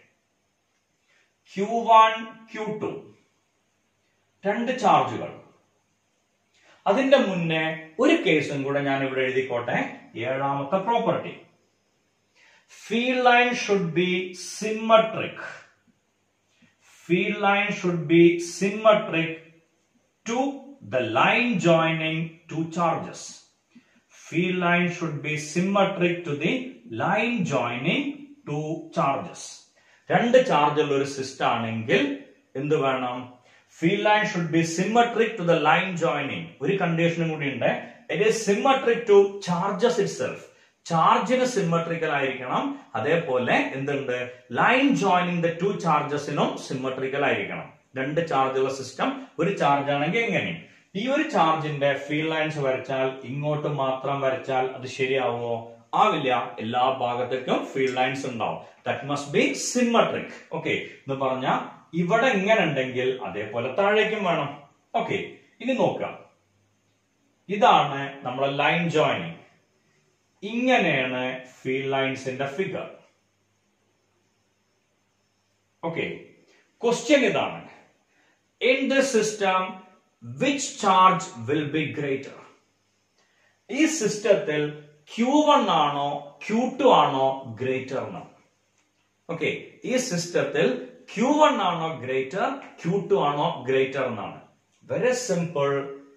Q one Q two രണ്ട് ചാർജുകൾ അതിന്റെ മുന്നേ ഒരു കേസും കൂടെ ഞാൻ ഇവിടെ എഴുതിക്കോട്ടെ ഏഴാമത്തെ property field line should be symmetric field line should be symmetric to the line joining two charges field line should be symmetric to the line joining two charges രണ്ട് ചാർജുള്ള ഒരു സിസ്റ്റം ആണെങ്കിൽ എന്ത് വേണം field line should be symmetric to the line joining ഒരു കണ്ടീഷനും കൂടി ഉണ്ട് it is symmetric to charges itself ചാർജിന് സിമ്മട്രിക്കൽ ആയിരിക്കണം അതേപോലെ എന്തുണ്ട് ലൈൻ ജോയിനിങ് ദ ടു ചാർജസിനും സിമ്മട്രിക്കൽ ആയിരിക്കണം രണ്ട് ചാർജുള്ള സിസ്റ്റം ഒരു ചാർജ് ആണെങ്കിൽ എങ്ങനെ ഈ ഒരു ചാർജിന്റെ ഫീൽഡ് ലൈൻസ് വരച്ചാൽ ഇങ്ങോട്ട് മാത്രം വരച്ചാൽ അത് ശരിയാവുമോ ആവില്ല എല്ലാ ഭാഗത്തേക്കും ഫീൽഡ് ലൈൻസ് ഉണ്ടാവും that must be symmetric okay എന്ന് പറഞ്ഞാൽ ഇവിടെ ഇങ്ങനെ ഉണ്ടെങ്കിൽ അതേപോലെ താഴേക്കും വേണം ഓക്കെ ഇനി നോക്കാം ഇതാണ് നമ്മളെ ലൈൻ ജോയിനിങ് ഇങ്ങനെയാണ് ഫീൽഡ് ലൈൻസിന്റെ ഫിഗർ ഓക്കെ ക്വസ്റ്റ്യൻ ഇതാണ് in this system which charge will be greater ഈ സിസ്റ്റത്തിൽ ക്യൂ വൺ ആണോ ക്യൂ ടു ആണോ ഗ്രേറ്റർ എന്ന് ഓക്കെ ഈ സിസ്റ്റത്തിൽ ക്യൂ വൺ ആണോ ഗ്രേറ്റർ ക്യൂ ടു ആണോ ഗ്രേറ്റർ എന്നാണ് വെരി സിമ്പിൾ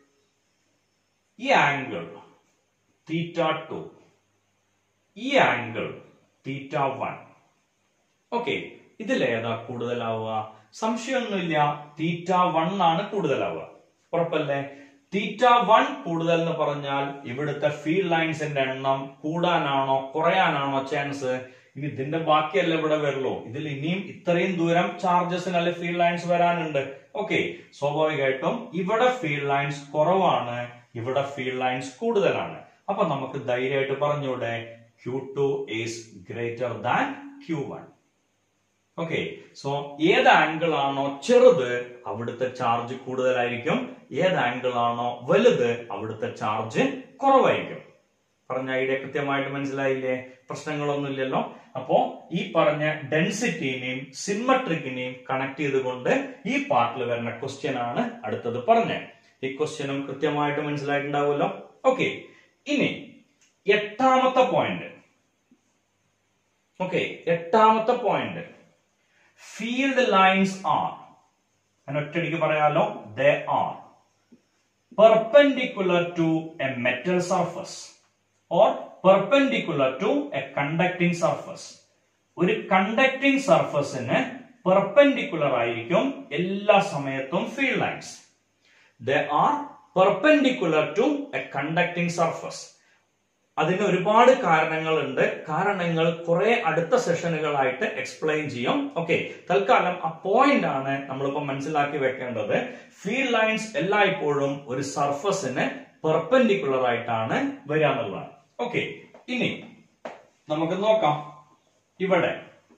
ഈ ആംഗിൾ തീറ്റ ടു ഈ ആംഗിൾ തീറ്റ വൺ ഓക്കെ ഇതിലേതാ കൂടുതലാവുക സംശയമൊന്നുമില്ല തീറ്റ വൺ ആണ് കൂടുതലാവുക ഉറപ്പല്ലേ തീറ്റ വൺ കൂടുതൽ എന്ന് പറഞ്ഞാൽ ഇവിടുത്തെ ഫീൽഡ് ലൈൻസിന്റെ എണ്ണം കൂടാനാണോ കുറയാനാണോ ചാൻസ് ഇനി ഇതിന്റെ ബാക്കിയല്ല ഇവിടെ വരുള്ളൂ ഇതിൽ ഇനിയും ഇത്രയും ദൂരം ചാർജസിന് അല്ലെ ഫീൽഡ് ലൈൻസ് വരാനുണ്ട് ഓക്കെ സ്വാഭാവികമായിട്ടും ഇവിടെ ഫീൽഡ് ലൈൻസ് കുറവാണ് ഇവിടെ ഫീൽഡ് ലൈൻസ് കൂടുതലാണ് അപ്പൊ നമുക്ക് ധൈര്യമായിട്ട് പറഞ്ഞൂടെ Q two is greater than Q one okay so ഏത് ആംഗിൾ ആണോ ചെറുത് അവിടുത്തെ ചാർജ് കൂടുതലായിരിക്കും ഏത് ആംഗിൾ ആണോ വലുത് അവിടുത്തെ ചാർജ് കുറവായിരിക്കും പറഞ്ഞ ഐഡിയ കൃത്യമായിട്ട് മനസ്സിലായില്ലേ പ്രശ്നങ്ങളൊന്നുമില്ലല്ലോ അപ്പോ ഈ പറഞ്ഞ ഡെൻസിറ്റിനെയും സിമ്മട്രിക്കിനെയും കണക്ട് ചെയ്തുകൊണ്ട് ഈ പാർട്ടിൽ വരുന്ന ക്വസ്റ്റ്യൻ ആണ് അടുത്തത് പറഞ്ഞത് ഈ ക്വസ്റ്റ്യനും കൃത്യമായിട്ട് മനസ്സിലായിട്ടുണ്ടാവുമല്ലോ ഓക്കെ ഇനി എട്ടാമത്തെ പോയിന്റ് ഓക്കെ എട്ടാമത്തെ പോയിന്റ് ഫീൽഡ് ലൈൻസ് ആർ ഞാൻ ഒറ്റടിക്ക് പറയാലോ they are perpendicular to a metal surface or perpendicular to a conducting surface ഒരു കണ്ടക്ടിങ് സർഫസിന് പെർപെൻഡിക്കുലർ ആയിരിക്കും എല്ലാ സമയത്തും field lines they are perpendicular to a conducting surface അതിന് ഒരുപാട് കാരണങ്ങളുണ്ട് കാരണങ്ങൾ കുറെ അടുത്ത സെഷനുകളായിട്ട് എക്സ്പ്ലെയിൻ ചെയ്യും ഓക്കെ തൽക്കാലം ആ പോയിന്റ് ആണ് നമ്മളിപ്പോ മനസ്സിലാക്കി വെക്കേണ്ടത് ഫീൽഡ് ലൈൻസ് എല്ലായ്പ്പോഴും ഒരു സർഫസിന് പെർപെൻഡിക്കുലർ ആയിട്ടാണ് വരിക എന്നുള്ളതാണ് ഓക്കെ ഇനി നമുക്ക് നോക്കാം ഇവിടെ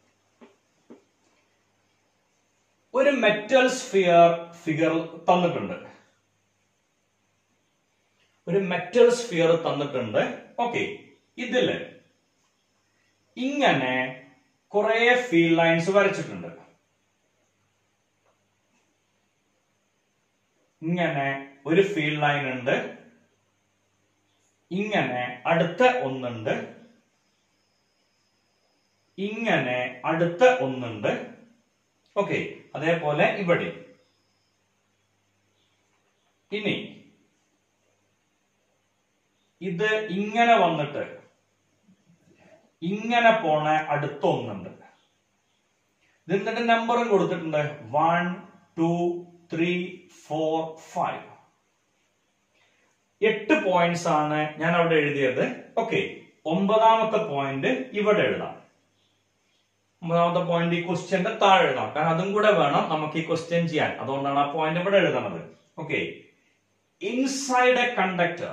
ഒരു മെറ്റൽ സ്ഫിയർ ഫിഗർ തന്നിട്ടുണ്ട് ഒരു മെറ്റൽ സ്ഫിയർ തന്നിട്ടുണ്ട് ഓക്കെ ഇതില് ഇങ്ങനെ കുറെ ഫീൽഡ് ലൈൻസ് വരച്ചിട്ടുണ്ട് ഇങ്ങനെ ഒരു ഫീൽഡ് ലൈൻ ഉണ്ട് ഇങ്ങനെ അടുത്ത ഒന്നുണ്ട് ഇങ്ങനെ അടുത്ത ഒന്നുണ്ട് ഓക്കെ അതേപോലെ ഇവിടെ ഇനി ഇത് ഇങ്ങനെ വന്നിട്ട് ഇങ്ങനെ പോണ അടുത്ത ഒന്നുണ്ട് ഇതിന്റെ നമ്പറും കൊടുത്തിട്ടുണ്ട് one two three four five എട്ട് പോയിന്റ്സ് ആണ് ഞാൻ അവിടെ എഴുതിയത് ഓക്കെ ഒമ്പതാമത്തെ പോയിന്റ് ഇവിടെ എഴുതാം ഒമ്പതാമത്തെ പോയിന്റ് ഈ ക്വസ്റ്റ്യന്റെ താഴെ എഴുതാം കാരണം അതും കൂടെ വേണം നമുക്ക് ഈ ക്വസ്റ്റ്യൻ ചെയ്യാൻ അതുകൊണ്ടാണ് ആ പോയിന്റ് ഇവിടെ എഴുതുന്നത് okay inside a conductor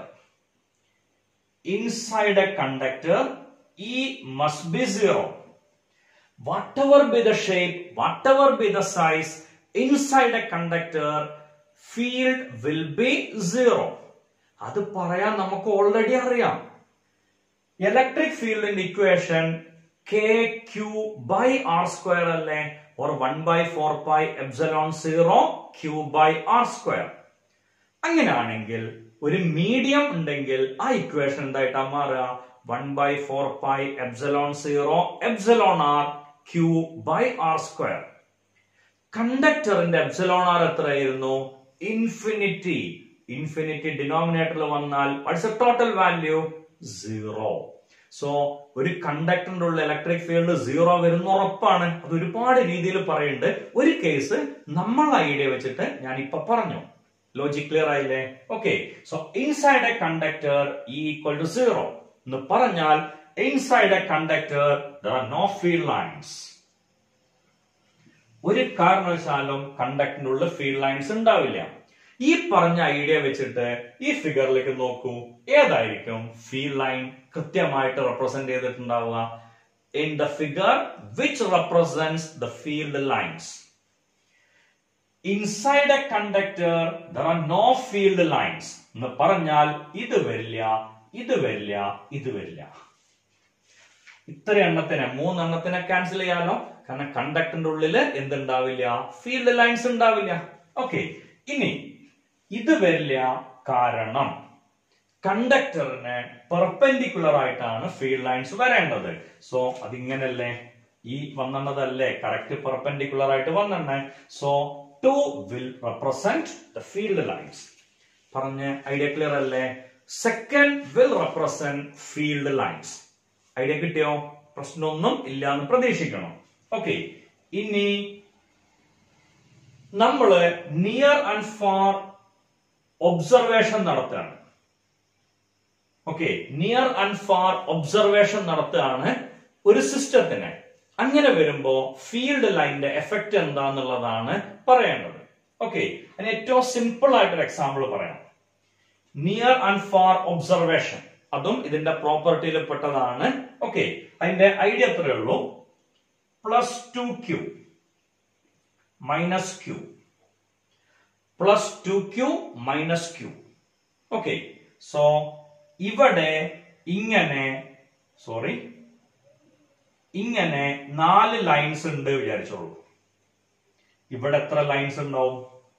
inside a conductor E must be zero. Whatever be the shape, whatever be the size, inside a conductor, field will be zero. അത് പറയാൻ നമുക്ക് ഓൾറെഡി അറിയാം ഇലക്ട്രിക് ഫീൽഡിന്റെ equation K Q by R square അല്ലേ or one by four pi epsilon zero Q by R square അങ്ങനെയാണെങ്കിൽ ഒരു medium ഉണ്ടെങ്കിൽ ആ ഇക്വേഷൻ എന്തായിട്ടാ മാറുക one by four pi epsilon zero epsilon R Q by R square കണ്ടക്ടറിന്റെ epsilon R എത്രയായിരുന്നു infinity infinity ഡിനോമിനേറ്ററിൽ വന്നാൽ what's a total value zero so ഒരു കണ്ടക്ടറിന്റെ ഉള്ള ഇലക്ട്രിക് ഫീൽഡ് സീറോ വരുന്ന ഉറപ്പാണ് അത് ഒരുപാട് രീതിയിൽ പറയുന്നുണ്ട് ഒരു കേസ് നമ്മൾ ഐഡിയ വെച്ചിട്ട് ഞാൻ ഇപ്പൊ പറഞ്ഞു ലോജിക് ക്ലിയർ ആയില്ലേ okay so inside a conductor equal to zero എന്ന് പറഞ്ഞാൽ inside a conductor there are no field lines ഒരു കാരണവശാലും കണ്ടക്ടറിന്റെ ഉള്ളിൽ ഫീൽഡ് ലൈൻസ് ഉണ്ടാവില്ല ഈ പറഞ്ഞ ഐഡിയ വെച്ചിട്ട് ഈ ഫിഗറിലേക്ക് നോക്കൂ ഏതായിരിക്കും ഫീൽഡ് ലൈൻ കൃത്യമായിട്ട് റെപ്രസെന്റ് ചെയ്തിട്ടുണ്ടാവുക in the figure which represents the field lines inside a conductor there are no field lines എന്ന് പറഞ്ഞാൽ ഇത് വരില്ല ഇത് വരില്ല ഇത് വരില്ല ഇത്ര എണ്ണത്തിനെ മൂന്നെണ്ണത്തിനെ ക്യാൻസൽ ചെയ്യാലോ കാരണം കണ്ടക്ടറിന്റെ ഉള്ളില് എന്തുണ്ടാവില്ല ഫീൽഡ് ലൈൻസ് ഉണ്ടാവില്ല ഓക്കെ ഇനി ഇത് വരില്ല കാരണം കണ്ടക്ടറിന് പെർപെൻഡിക്കുലർ ആയിട്ടാണ് ഫീൽഡ് ലൈൻസ് വരേണ്ടത് സോ അതിങ്ങനല്ലേ ഈ വന്നെണ്ണതല്ലേ കറക്റ്റ് പെർപെൻഡിക്കുലർ ആയിട്ട് വന്നെണ്ണേ so two will represent the field lines പറഞ്ഞ ഐഡിയ ക്ലിയർ അല്ലേ second will represent field lines idea കിട്ടിയോ പ്രശ്നമൊന്നും ഇല്ല എന്ന് പ്രതീക്ഷിക്കണം ഓക്കെ ഇനി നമ്മള് നിയർ ആൻഡ് ഫാർ ഒബ്സർവേഷൻ നടത്തുകയാണ് okay near and far observation നടത്തുകയാണ് ഒരു സിസ്റ്റത്തിന് അങ്ങനെ വരുമ്പോ ഫീൽഡ് ലൈനിന്റെ എഫക്റ്റ് എന്താന്നുള്ളതാണ് പറയേണ്ടത് ഓക്കെ അതിന് ഏറ്റവും സിമ്പിൾ ആയിട്ടൊരു എക്സാമ്പിൾ പറയാം നിയർ ആൻഡ് ഫാർ ഒബ്സർവേഷൻ അതും ഇതിന്റെ പ്രോപ്പർട്ടിയിൽ പെട്ടതാണ് ഓക്കെ അതിന്റെ ഐഡിയ എത്രയേ ഉള്ളൂ plus two Q minus Q plus two Q minus Q okay so ഇവിടെ ഇങ്ങനെ സോറി ഇങ്ങനെ നാല് ലൈൻസ് ഉണ്ട് വിചാരിച്ചോളൂ ഇവിടെ എത്ര ലൈൻസ് ഉണ്ടാവും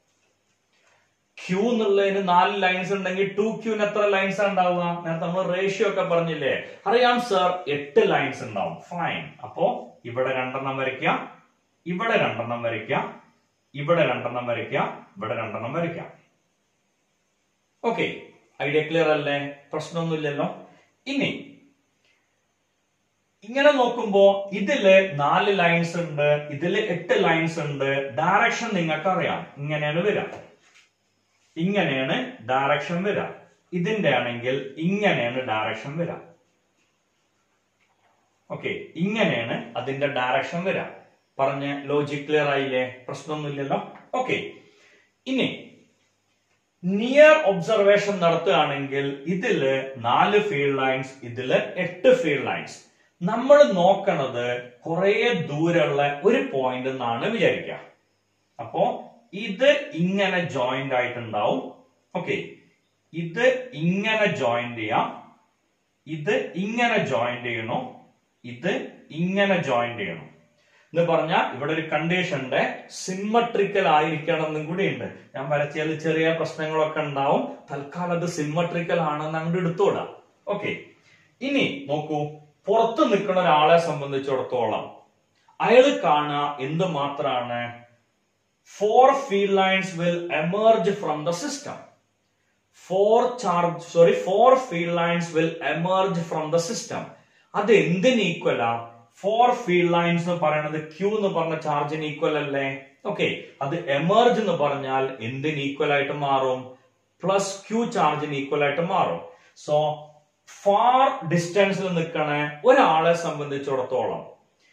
ക്യൂ എന്നുള്ളതിന് നാല് ലൈൻസ് ഉണ്ടെങ്കിൽ ടു ക്യൂന് എത്ര ലൈൻസ് ഉണ്ടാവുക നേരത്തെ നമ്മൾ റേഷ്യോ ഒക്കെ പറഞ്ഞില്ലേ അറിയാം സർ എട്ട് ലൈൻസ് ഉണ്ടാവും ഫൈൻ അപ്പോ ഇവിടെ രണ്ടെണ്ണം വരയ്ക്കുക ഇവിടെ രണ്ടെണ്ണം വരയ്ക്കുക ഇവിടെ രണ്ടെണ്ണം വരയ്ക്കുക ഇവിടെ രണ്ടെണ്ണം വരയ്ക്കാം ഓക്കെ ഐഡിയ ക്ലിയർ അല്ലേ പ്രശ്നമൊന്നുമില്ലല്ലോ ഇനി ഇങ്ങനെ നോക്കുമ്പോ ഇതില് നാല് ലൈൻസ് ഉണ്ട് ഇതില് എട്ട് ലൈൻസ് ഉണ്ട് ഡയറക്ഷൻ നിങ്ങൾക്ക് അറിയാം ഇങ്ങനെയാണ് വരിക ഇങ്ങനെയാണ് ഡയറക്ഷൻ വരിക ഇതിന്റെ ആണെങ്കിൽ ഇങ്ങനെയാണ് ഡയറക്ഷൻ വരിക ഓക്കെ ഇങ്ങനെയാണ് അതിന്റെ ഡയറക്ഷൻ വരിക പറഞ്ഞ ലോജിക് ക്ലിയർ ആയില്ലേ പ്രശ്നമൊന്നുമില്ലല്ലോ ഓക്കെ ഇനി നിയർ ഒബ്സർവേഷൻ നടത്തുകയാണെങ്കിൽ ഇതില് നാല് ഫീൽഡ് ലൈൻസ് ഇതില് എട്ട് ഫീൽഡ് ലൈൻസ് നമ്മൾ നോക്കണത് കുറെ ദൂരമുള്ള ഒരു പോയിന്റ് എന്നാണ് വിചാരിക്കുക അപ്പോ ഇത് ഇങ്ങനെ ജോയിന്റ് ആയിട്ടുണ്ടാവും ഓക്കെ ഇത് ഇങ്ങനെ ജോയിന്റ് ചെയ്യാം ഇത് ഇങ്ങനെ ജോയിന്റ് ചെയ്യണോ ഇത് ഇങ്ങനെ ജോയിന്റ് ചെയ്യണം എന്ന് പറഞ്ഞാൽ ഇവിടെ ഒരു കണ്ടീഷൻ ഉണ്ട് സിമ്മട്രിക്കൽ ആയിരിക്കണം എന്നും കൂടി ഉണ്ട് ഞാൻ വരച്ചതിൽ ചെറിയ പ്രശ്നങ്ങളൊക്കെ ഉണ്ടാവും തൽക്കാലം അത് സിമ്മട്രിക്കൽ ആണെന്ന് അങ്ങോട്ട് എടുത്തോടാം ഓക്കെ ഇനി നോക്കൂ പുറത്ത് നിൽക്കുന്ന ഒരാളെ സംബന്ധിച്ചിടത്തോളം അയാൾ കാണുക എന്ത് മാത്രാണ് four field lines will emerge from the system four charge sorry four field lines will emerge from the system അത് എന്തിന് ഈക്വലാ ഫോർ ഫീൽഡ് ലൈൻസ് എന്ന് പറയുന്നത് ക്യൂ എന്ന് പറഞ്ഞ ചാർജിന് ഈക്വൽ അല്ലേ ഓക്കെ അത് എമർജ് എന്ന് പറഞ്ഞാൽ എന്തിന് ഈക്വൽ ആയിട്ട് മാറും പ്ലസ് ക്യൂ ചാർജിന് ഈക്വൽ ആയിട്ട് മാറും സോ ഫാർ ഡിസ്റ്റൻസിൽ നിൽക്കണ ഒരാളെ സംബന്ധിച്ചിടത്തോളം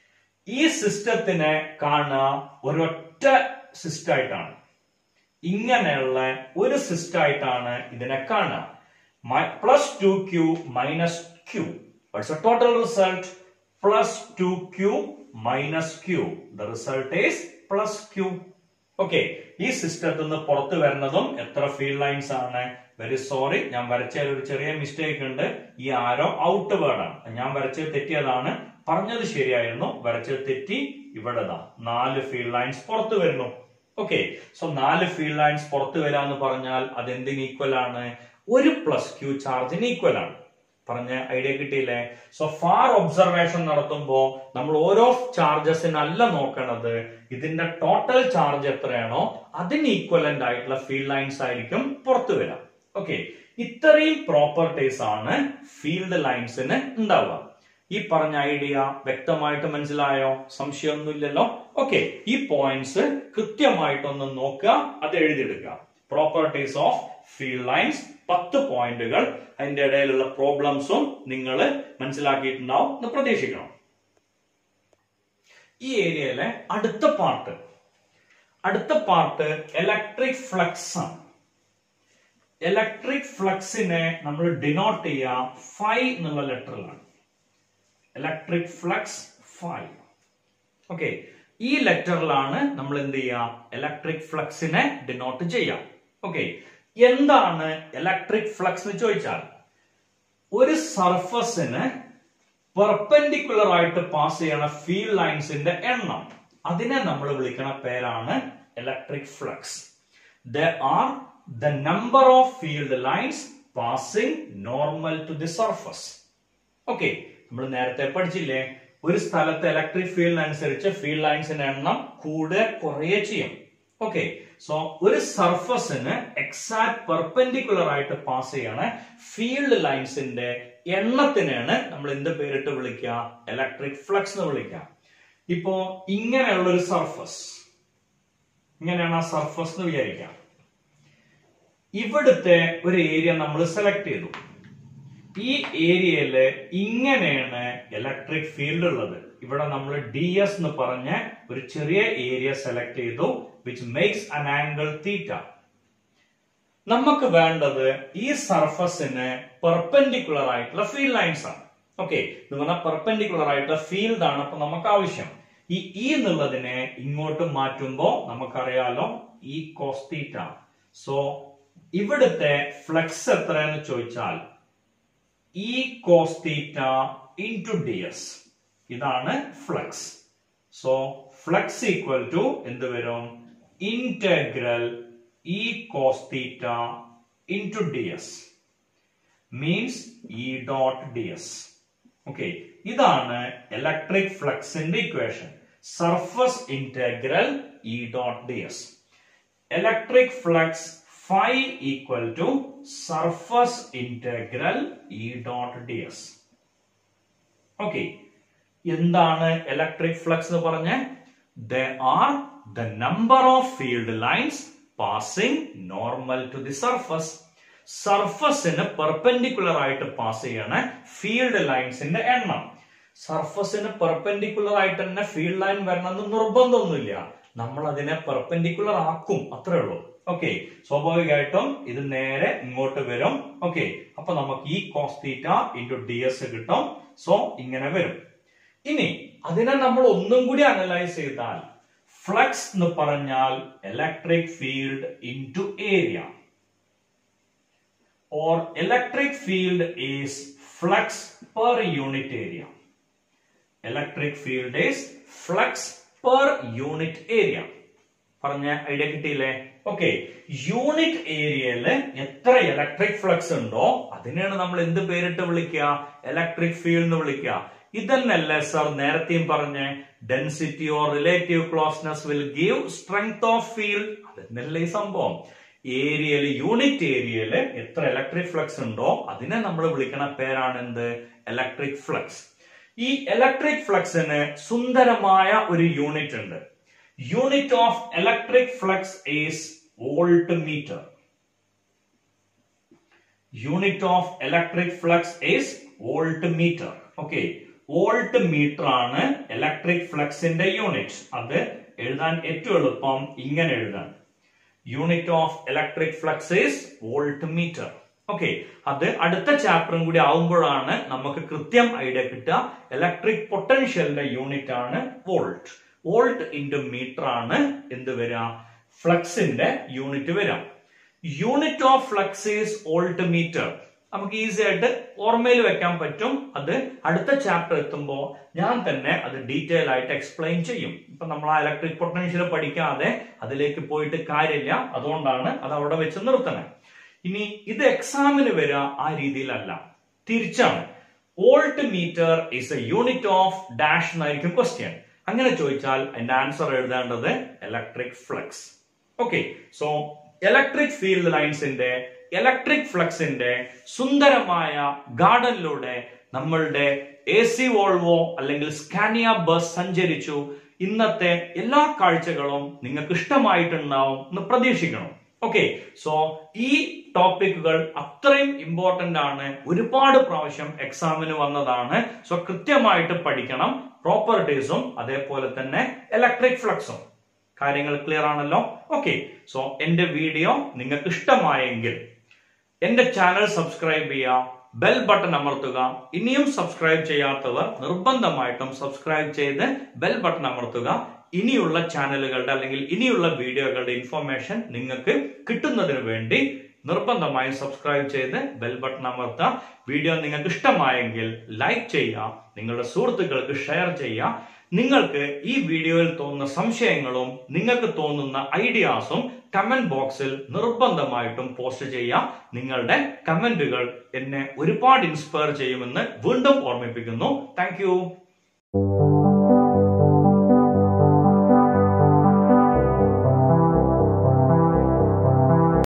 ഈ സിസ്റ്റത്തിനെ കാണുക ഒരൊറ്റ സിസ്റ്റം ആയിട്ടാണ് ഇങ്ങനെയുള്ള ഒരു സിസ്റ്റം ആയിട്ടാണ് ഇതിനെ കാണുക plus two Q minus Q total result plus two Q minus Q the result is plus Q okay ഈ സിസ്റ്റത്തിൽ നിന്ന് പുറത്തു വരുന്നതും എത്ര ഫീൽഡ് ലൈൻസ് ആണ് വെരി സോറി ഞാൻ വരച്ചതിൽ ഒരു ചെറിയ മിസ്റ്റേക്ക് ഉണ്ട് ഈ ആരോ ഔട്ട് വേർഡ് ആണ് ഞാൻ വരച്ചത് തെറ്റിയതാണ് പറഞ്ഞത് ശരിയായിരുന്നു വരച്ചത് തെറ്റി ഇവിടെ ദാ നാല് ഫീൽഡ് ലൈൻസ് പുറത്തു വരുന്നു ഓക്കെ സോ നാല് ഫീൽഡ് ലൈൻസ് പുറത്തു വരാന്ന് പറഞ്ഞാൽ അത് എന്തിന് ഈക്വൽ ആണ് ഒരു പ്ലസ് ക്യൂ ചാർജിന് ഈക്വൽ ആണ് പറഞ്ഞ ഐഡിയ കിട്ടിയില്ലേ സോ ഫാർ ഒബ്സർവേഷൻ നടത്തുമ്പോൾ നമ്മൾ ഓരോ ചാർജസിനല്ല നോക്കണത് ഇതിന്റെ ടോട്ടൽ ചാർജ് എത്രയാണോ അതിന് ഈക്വലന്റ് ആയിട്ടുള്ള ഫീൽഡ് ലൈൻസ് ആയിരിക്കും പുറത്തു വരാം ഓക്കെ ഇത്രയും പ്രോപ്പർട്ടീസ് ആണ് ഫീൽഡ് ലൈൻസിന് ഉണ്ടാവുക ഈ പറഞ്ഞ ഐഡിയ വ്യക്തമായിട്ട് മനസ്സിലായോ സംശയമൊന്നുമില്ലല്ലോ ഓക്കെ ഈ പോയിന്റ്സ് കൃത്യമായിട്ടൊന്ന് നോക്കുക അത് എഴുതിയെടുക്കുക പ്രോപ്പർട്ടീസ് ഓഫ് ഫീൽഡ് ലൈൻസ് പത്ത് പോയിന്റുകൾ അതിന്റെ ഇടയിലുള്ള പ്രോബ്ലംസും നിങ്ങൾ മനസ്സിലാക്കിയിട്ടുണ്ടാവും എന്ന് പ്രതീക്ഷിക്കണം ഈ ഏരിയയിലെ അടുത്ത പാർട്ട് അടുത്ത പാർട്ട് ഇലക്ട്രിക് ഫ്ലക്സ് ആണ് ഇലക്ട്രിക് ഫ്ലക്സിനെ നമ്മൾ ഡിനോട്ട് ചെയ്യുക ഫൈ എന്നുള്ള ലെറ്ററിലാണ് ഇലക്ട്രിക് ഫ്ലക്സ് ഫൈ ഓക്കെ ഈ ലെറ്ററിലാണ് നമ്മൾ എന്ത് ചെയ്യുക ഇലക്ട്രിക് ഫ്ലക്സിനെ ഡിനോട്ട് ചെയ്യാം ഓക്കെ എന്താണ് ഇലക്ട്രിക് ഫ്ലക്സ് എന്ന് ചോദിച്ചാൽ ഒരു സർഫസിന് പെർപെൻഡിക്കുലർ ആയിട്ട് പാസ് ചെയ്യണ ഫീൽഡ് ലൈൻസിന്റെ എണ്ണം അതിനെ നമ്മൾ വിളിക്കണ പേരാണ് electric flux they are the number of field lines passing normal to the surface okay നമ്മൾ നേരത്തെ പഠിച്ചില്ലേ ഒരു സ്ഥലത്ത് ഇലക്ട്രിക് ഫീൽഡ് അനുസരിച്ച് ഫീൽഡ് ലൈൻസിന്റെ എണ്ണം കൂടുക കുറയുക ചെയ്യും ഓക്കെ സോ ഒരു സർഫസിന് എക്സാക്ട് പെർപെൻഡിക്കുലർ ആയിട്ട് പാസ് ചെയ്യണ ഫീൽഡ് ലൈൻസിന്റെ എണ്ണത്തിനാണ് നമ്മൾ എന്ത് പേരിട്ട് വിളിക്കുക ഇലക്ട്രിക് ഫ്ലക്സ് എന്ന് വിളിക്കുക ഇപ്പോ ഇങ്ങനെയുള്ള ഒരു സർഫസ് ഇങ്ങനെയാണ് ആ സർഫസ് എന്ന് വിചാരിക്കാം ഇവിടുത്തെ ഒരു ഏരിയ നമ്മൾ സെലക്ട് ചെയ്തു ഈ ഏരിയയില് ഇങ്ങനെയാണ് ഇലക്ട്രിക് ഫീൽഡ് ഉള്ളത് ഇവിടെ നമ്മൾ ഡി എസ് എന്ന് പറഞ്ഞ ഒരു ചെറിയ ഏരിയ സെലക്ട് ചെയ്തു which makes an angle theta നമുക്ക് വേണ്ടത് ഈ സർഫസിന് പെർപെൻഡിക്കുലർ ആയിട്ടുള്ള ഫീൽഡ് ലൈൻസ് ആണ് ഓക്കെ എന്ന് പറഞ്ഞാൽ പെർപെൻഡിക്കുലർ ആയിട്ടുള്ള ഫീൽഡ് ആണ് അപ്പൊ നമുക്ക് ആവശ്യം ഈ ഇ എന്നുള്ളതിനെ ഇങ്ങോട്ട് മാറ്റുമ്പോ നമുക്കറിയാലോ ഈ കോസ്തീറ്റ സോ ഇവിടുത്തെ ഫ്ലെക്സ് എത്രയെന്ന് ചോദിച്ചാൽ E cos theta into D S ഇതാണ് flux so flux equal to എന്ത് വരും integral E cos theta into D S means E dot D S okay ഇതാണ് ഇലക്ട്രിക് ഫ്ലക്സിന്റെ equation surface integral E dot D S electric flux phi equal to surface integral E dot ds. Okay എന്താണ് electric flux എന്ന് പറഞ്ഞ they are the number of field lines passing normal to the surface സർഫസിന് perpendicular ആയിട്ട് pass ചെയ്യണ field ലൈൻസിന്റെ എണ്ണം സർഫസിന് perpendicular ആയിട്ട് തന്നെ ഫീൽഡ് ലൈൻ വരണമെന്ന് നിർബന്ധമൊന്നുമില്ല നമ്മൾ അതിനെ പെർപെൻഡിക്കുലർ ആക്കും അത്രേ ഉള്ളൂ ഓക്കെ സ്വാഭാവികമായിട്ടും ഇത് നേരെ ഇങ്ങോട്ട് വരും ഓക്കെ അപ്പൊ നമുക്ക് ഈ കോസ്തീറ്റ ഇൻറ്റു ഡി എസ് കിട്ടും സോ ഇങ്ങനെ വരും ഇനി അതിനെ നമ്മൾ ഒന്നും കൂടി അനലൈസ് ചെയ്താൽ ഫ്ലക്സ് എന്ന് പറഞ്ഞാൽ electric field into area or electric field is flux per unit area electric field is flux per unit area പറഞ്ഞ ഐഡിയ കിട്ടിയില്ലേ ഓക്കെ യൂണിറ്റ് ഏരിയയില് എത്ര ഇലക്ട്രിക് ഫ്ലക്സ് ഉണ്ടോ അതിനെയാണ് നമ്മൾ എന്ത് പേരിട്ട് വിളിക്കുക ഇലക്ട്രിക് ഫീൽഡ് എന്ന് വിളിക്കുക ഇതന്നല്ലേ സർ നേരത്തെയും പറഞ്ഞ density or relative closeness will give strength of field അതെന്നല്ലേ ഈ സംഭവം ഏരിയയില് യൂണിറ്റ് ഏരിയയില് എത്ര ഇലക്ട്രിക് ഫ്ലക്സ് ഉണ്ടോ അതിനെ നമ്മൾ വിളിക്കണ പേരാണ് എന്ത് ഇലക്ട്രിക് ഫ്ലക്സ് ഈ ഇലക്ട്രിക് ഫ്ലക്സിന് സുന്ദരമായ ഒരു യൂണിറ്റ് ഉണ്ട് unit of electric flux is volt meter unit of electric flux is volt meter okay volt meter ആണ് ഇലക്ട്രിക് ഫ്ലക്സിന്റെ യൂണിറ്റ് അത് എഴുതാൻ ഏറ്റവും എളുപ്പം ഇങ്ങനെ എഴുതാൻ unit of electric flux is volt meter okay അത് അടുത്ത ചാപ്റ്ററും കൂടി ആവുമ്പോഴാണ് നമുക്ക് കൃത്യം ഐഡിയ കിട്ടുക ഇലക്ട്രിക് പൊട്ടൻഷ്യലിന്റെ യൂണിറ്റ് ആണ് വോൾട്ട് വോൾട്ട് ഇൻറ്റു മീറ്റർ ആണ് എന്ത് വരിക ഫ്ലക്സിന്റെ യൂണിറ്റ് വരാം unit of flux is volt meter നമുക്ക് ഈസി ആയിട്ട് ഓർമ്മയിൽ വെക്കാൻ പറ്റും അത് അടുത്ത ചാപ്റ്റർ എത്തുമ്പോൾ ഞാൻ തന്നെ അത് ഡീറ്റെയിൽ ആയിട്ട് എക്സ്പ്ലെയിൻ ചെയ്യും ഇപ്പൊ നമ്മൾ ആ ഇലക്ട്രിക് പൊട്ടൻഷ്യൽ പഠിക്കാതെ അതിലേക്ക് പോയിട്ട് കാര്യമില്ല അതുകൊണ്ടാണ് അത് അവിടെ വെച്ച് നിർത്തണത് ഇനി ഇത് എക്സാമിന് വരിക ആ രീതിയിലല്ല തിരിച്ചാണ് volt meter is a unit of dash എന്നായിരിക്കും ക്വസ്റ്റ്യൻ അങ്ങനെ ചോദിച്ചാൽ അതിന്റെ ആൻസർ എഴുതേണ്ടത് electric flux okay so electric field ലൈൻസിന്റെ ഇലക്ട്രിക് ഫ്ലക്സിന്റെ സുന്ദരമായ ഗാർഡനിലൂടെ നമ്മളുടെ എ സി വോൾവോ അല്ലെങ്കിൽ സ്കാനിയ ബസ് സഞ്ചരിച്ചു ഇന്നത്തെ എല്ലാ കാഴ്ചകളും നിങ്ങൾക്ക് ഇഷ്ടമായിട്ടുണ്ടാവും എന്ന് പ്രതീക്ഷിക്കണം ഓക്കെ സോ ഈ ടോപ്പിക്കുകൾ അത്രയും ഇമ്പോർട്ടന്റ് ആണ് ഒരുപാട് പ്രാവശ്യം എക്സാമിന് വന്നതാണ് സോ കൃത്യമായിട്ട് പഠിക്കണം പ്രോപ്പർട്ടീസും അതേപോലെ തന്നെ ഇലക്ട്രിക് ഫ്ലക്സും കാര്യങ്ങൾ ക്ലിയർ ആണല്ലോ ഓക്കെ സോ എന്റെ വീഡിയോ നിങ്ങൾക്ക് ഇഷ്ടമായെങ്കിൽ എന്റെ ചാനൽ സബ്സ്ക്രൈബ് ചെയ്യുക ബെൽ ബട്ടൺ അമർത്തുക ഇനിയും സബ്സ്ക്രൈബ് ചെയ്യാത്തവർ നിർബന്ധമായിട്ടും സബ്സ്ക്രൈബ് ചെയ്ത് ബെൽ ബട്ടൺ അമർത്തുക ഇനിയുള്ള ചാനലുകളുടെ അല്ലെങ്കിൽ ഇനിയുള്ള വീഡിയോകളുടെ ഇൻഫർമേഷൻ നിങ്ങൾക്ക് കിട്ടുന്നതിന് വേണ്ടി നിർബന്ധമായും സബ്സ്ക്രൈബ് ചെയ്ത് ബെൽ ബട്ടൺ അമർത്തുക വീഡിയോ നിങ്ങൾക്ക് ഇഷ്ടമായെങ്കിൽ ലൈക്ക് ചെയ്യുക നിങ്ങളുടെ സുഹൃത്തുക്കൾക്ക് ഷെയർ ചെയ്യുക നിങ്ങൾക്ക് ഈ വീഡിയോയിൽ തോന്നുന്ന സംശയങ്ങളും നിങ്ങൾക്ക് തോന്നുന്ന ഐഡിയാസും കമന്റ് ബോക്സിൽ നിർബന്ധമായിട്ടും പോസ്റ്റ് ചെയ്യുക നിങ്ങളുടെ കമന്റുകൾ എന്നെ ഒരുപാട് ഇൻസ്പയർ ചെയ്യുമെന്ന് വീണ്ടും ഓർമ്മിപ്പിക്കുന്നു താങ്ക്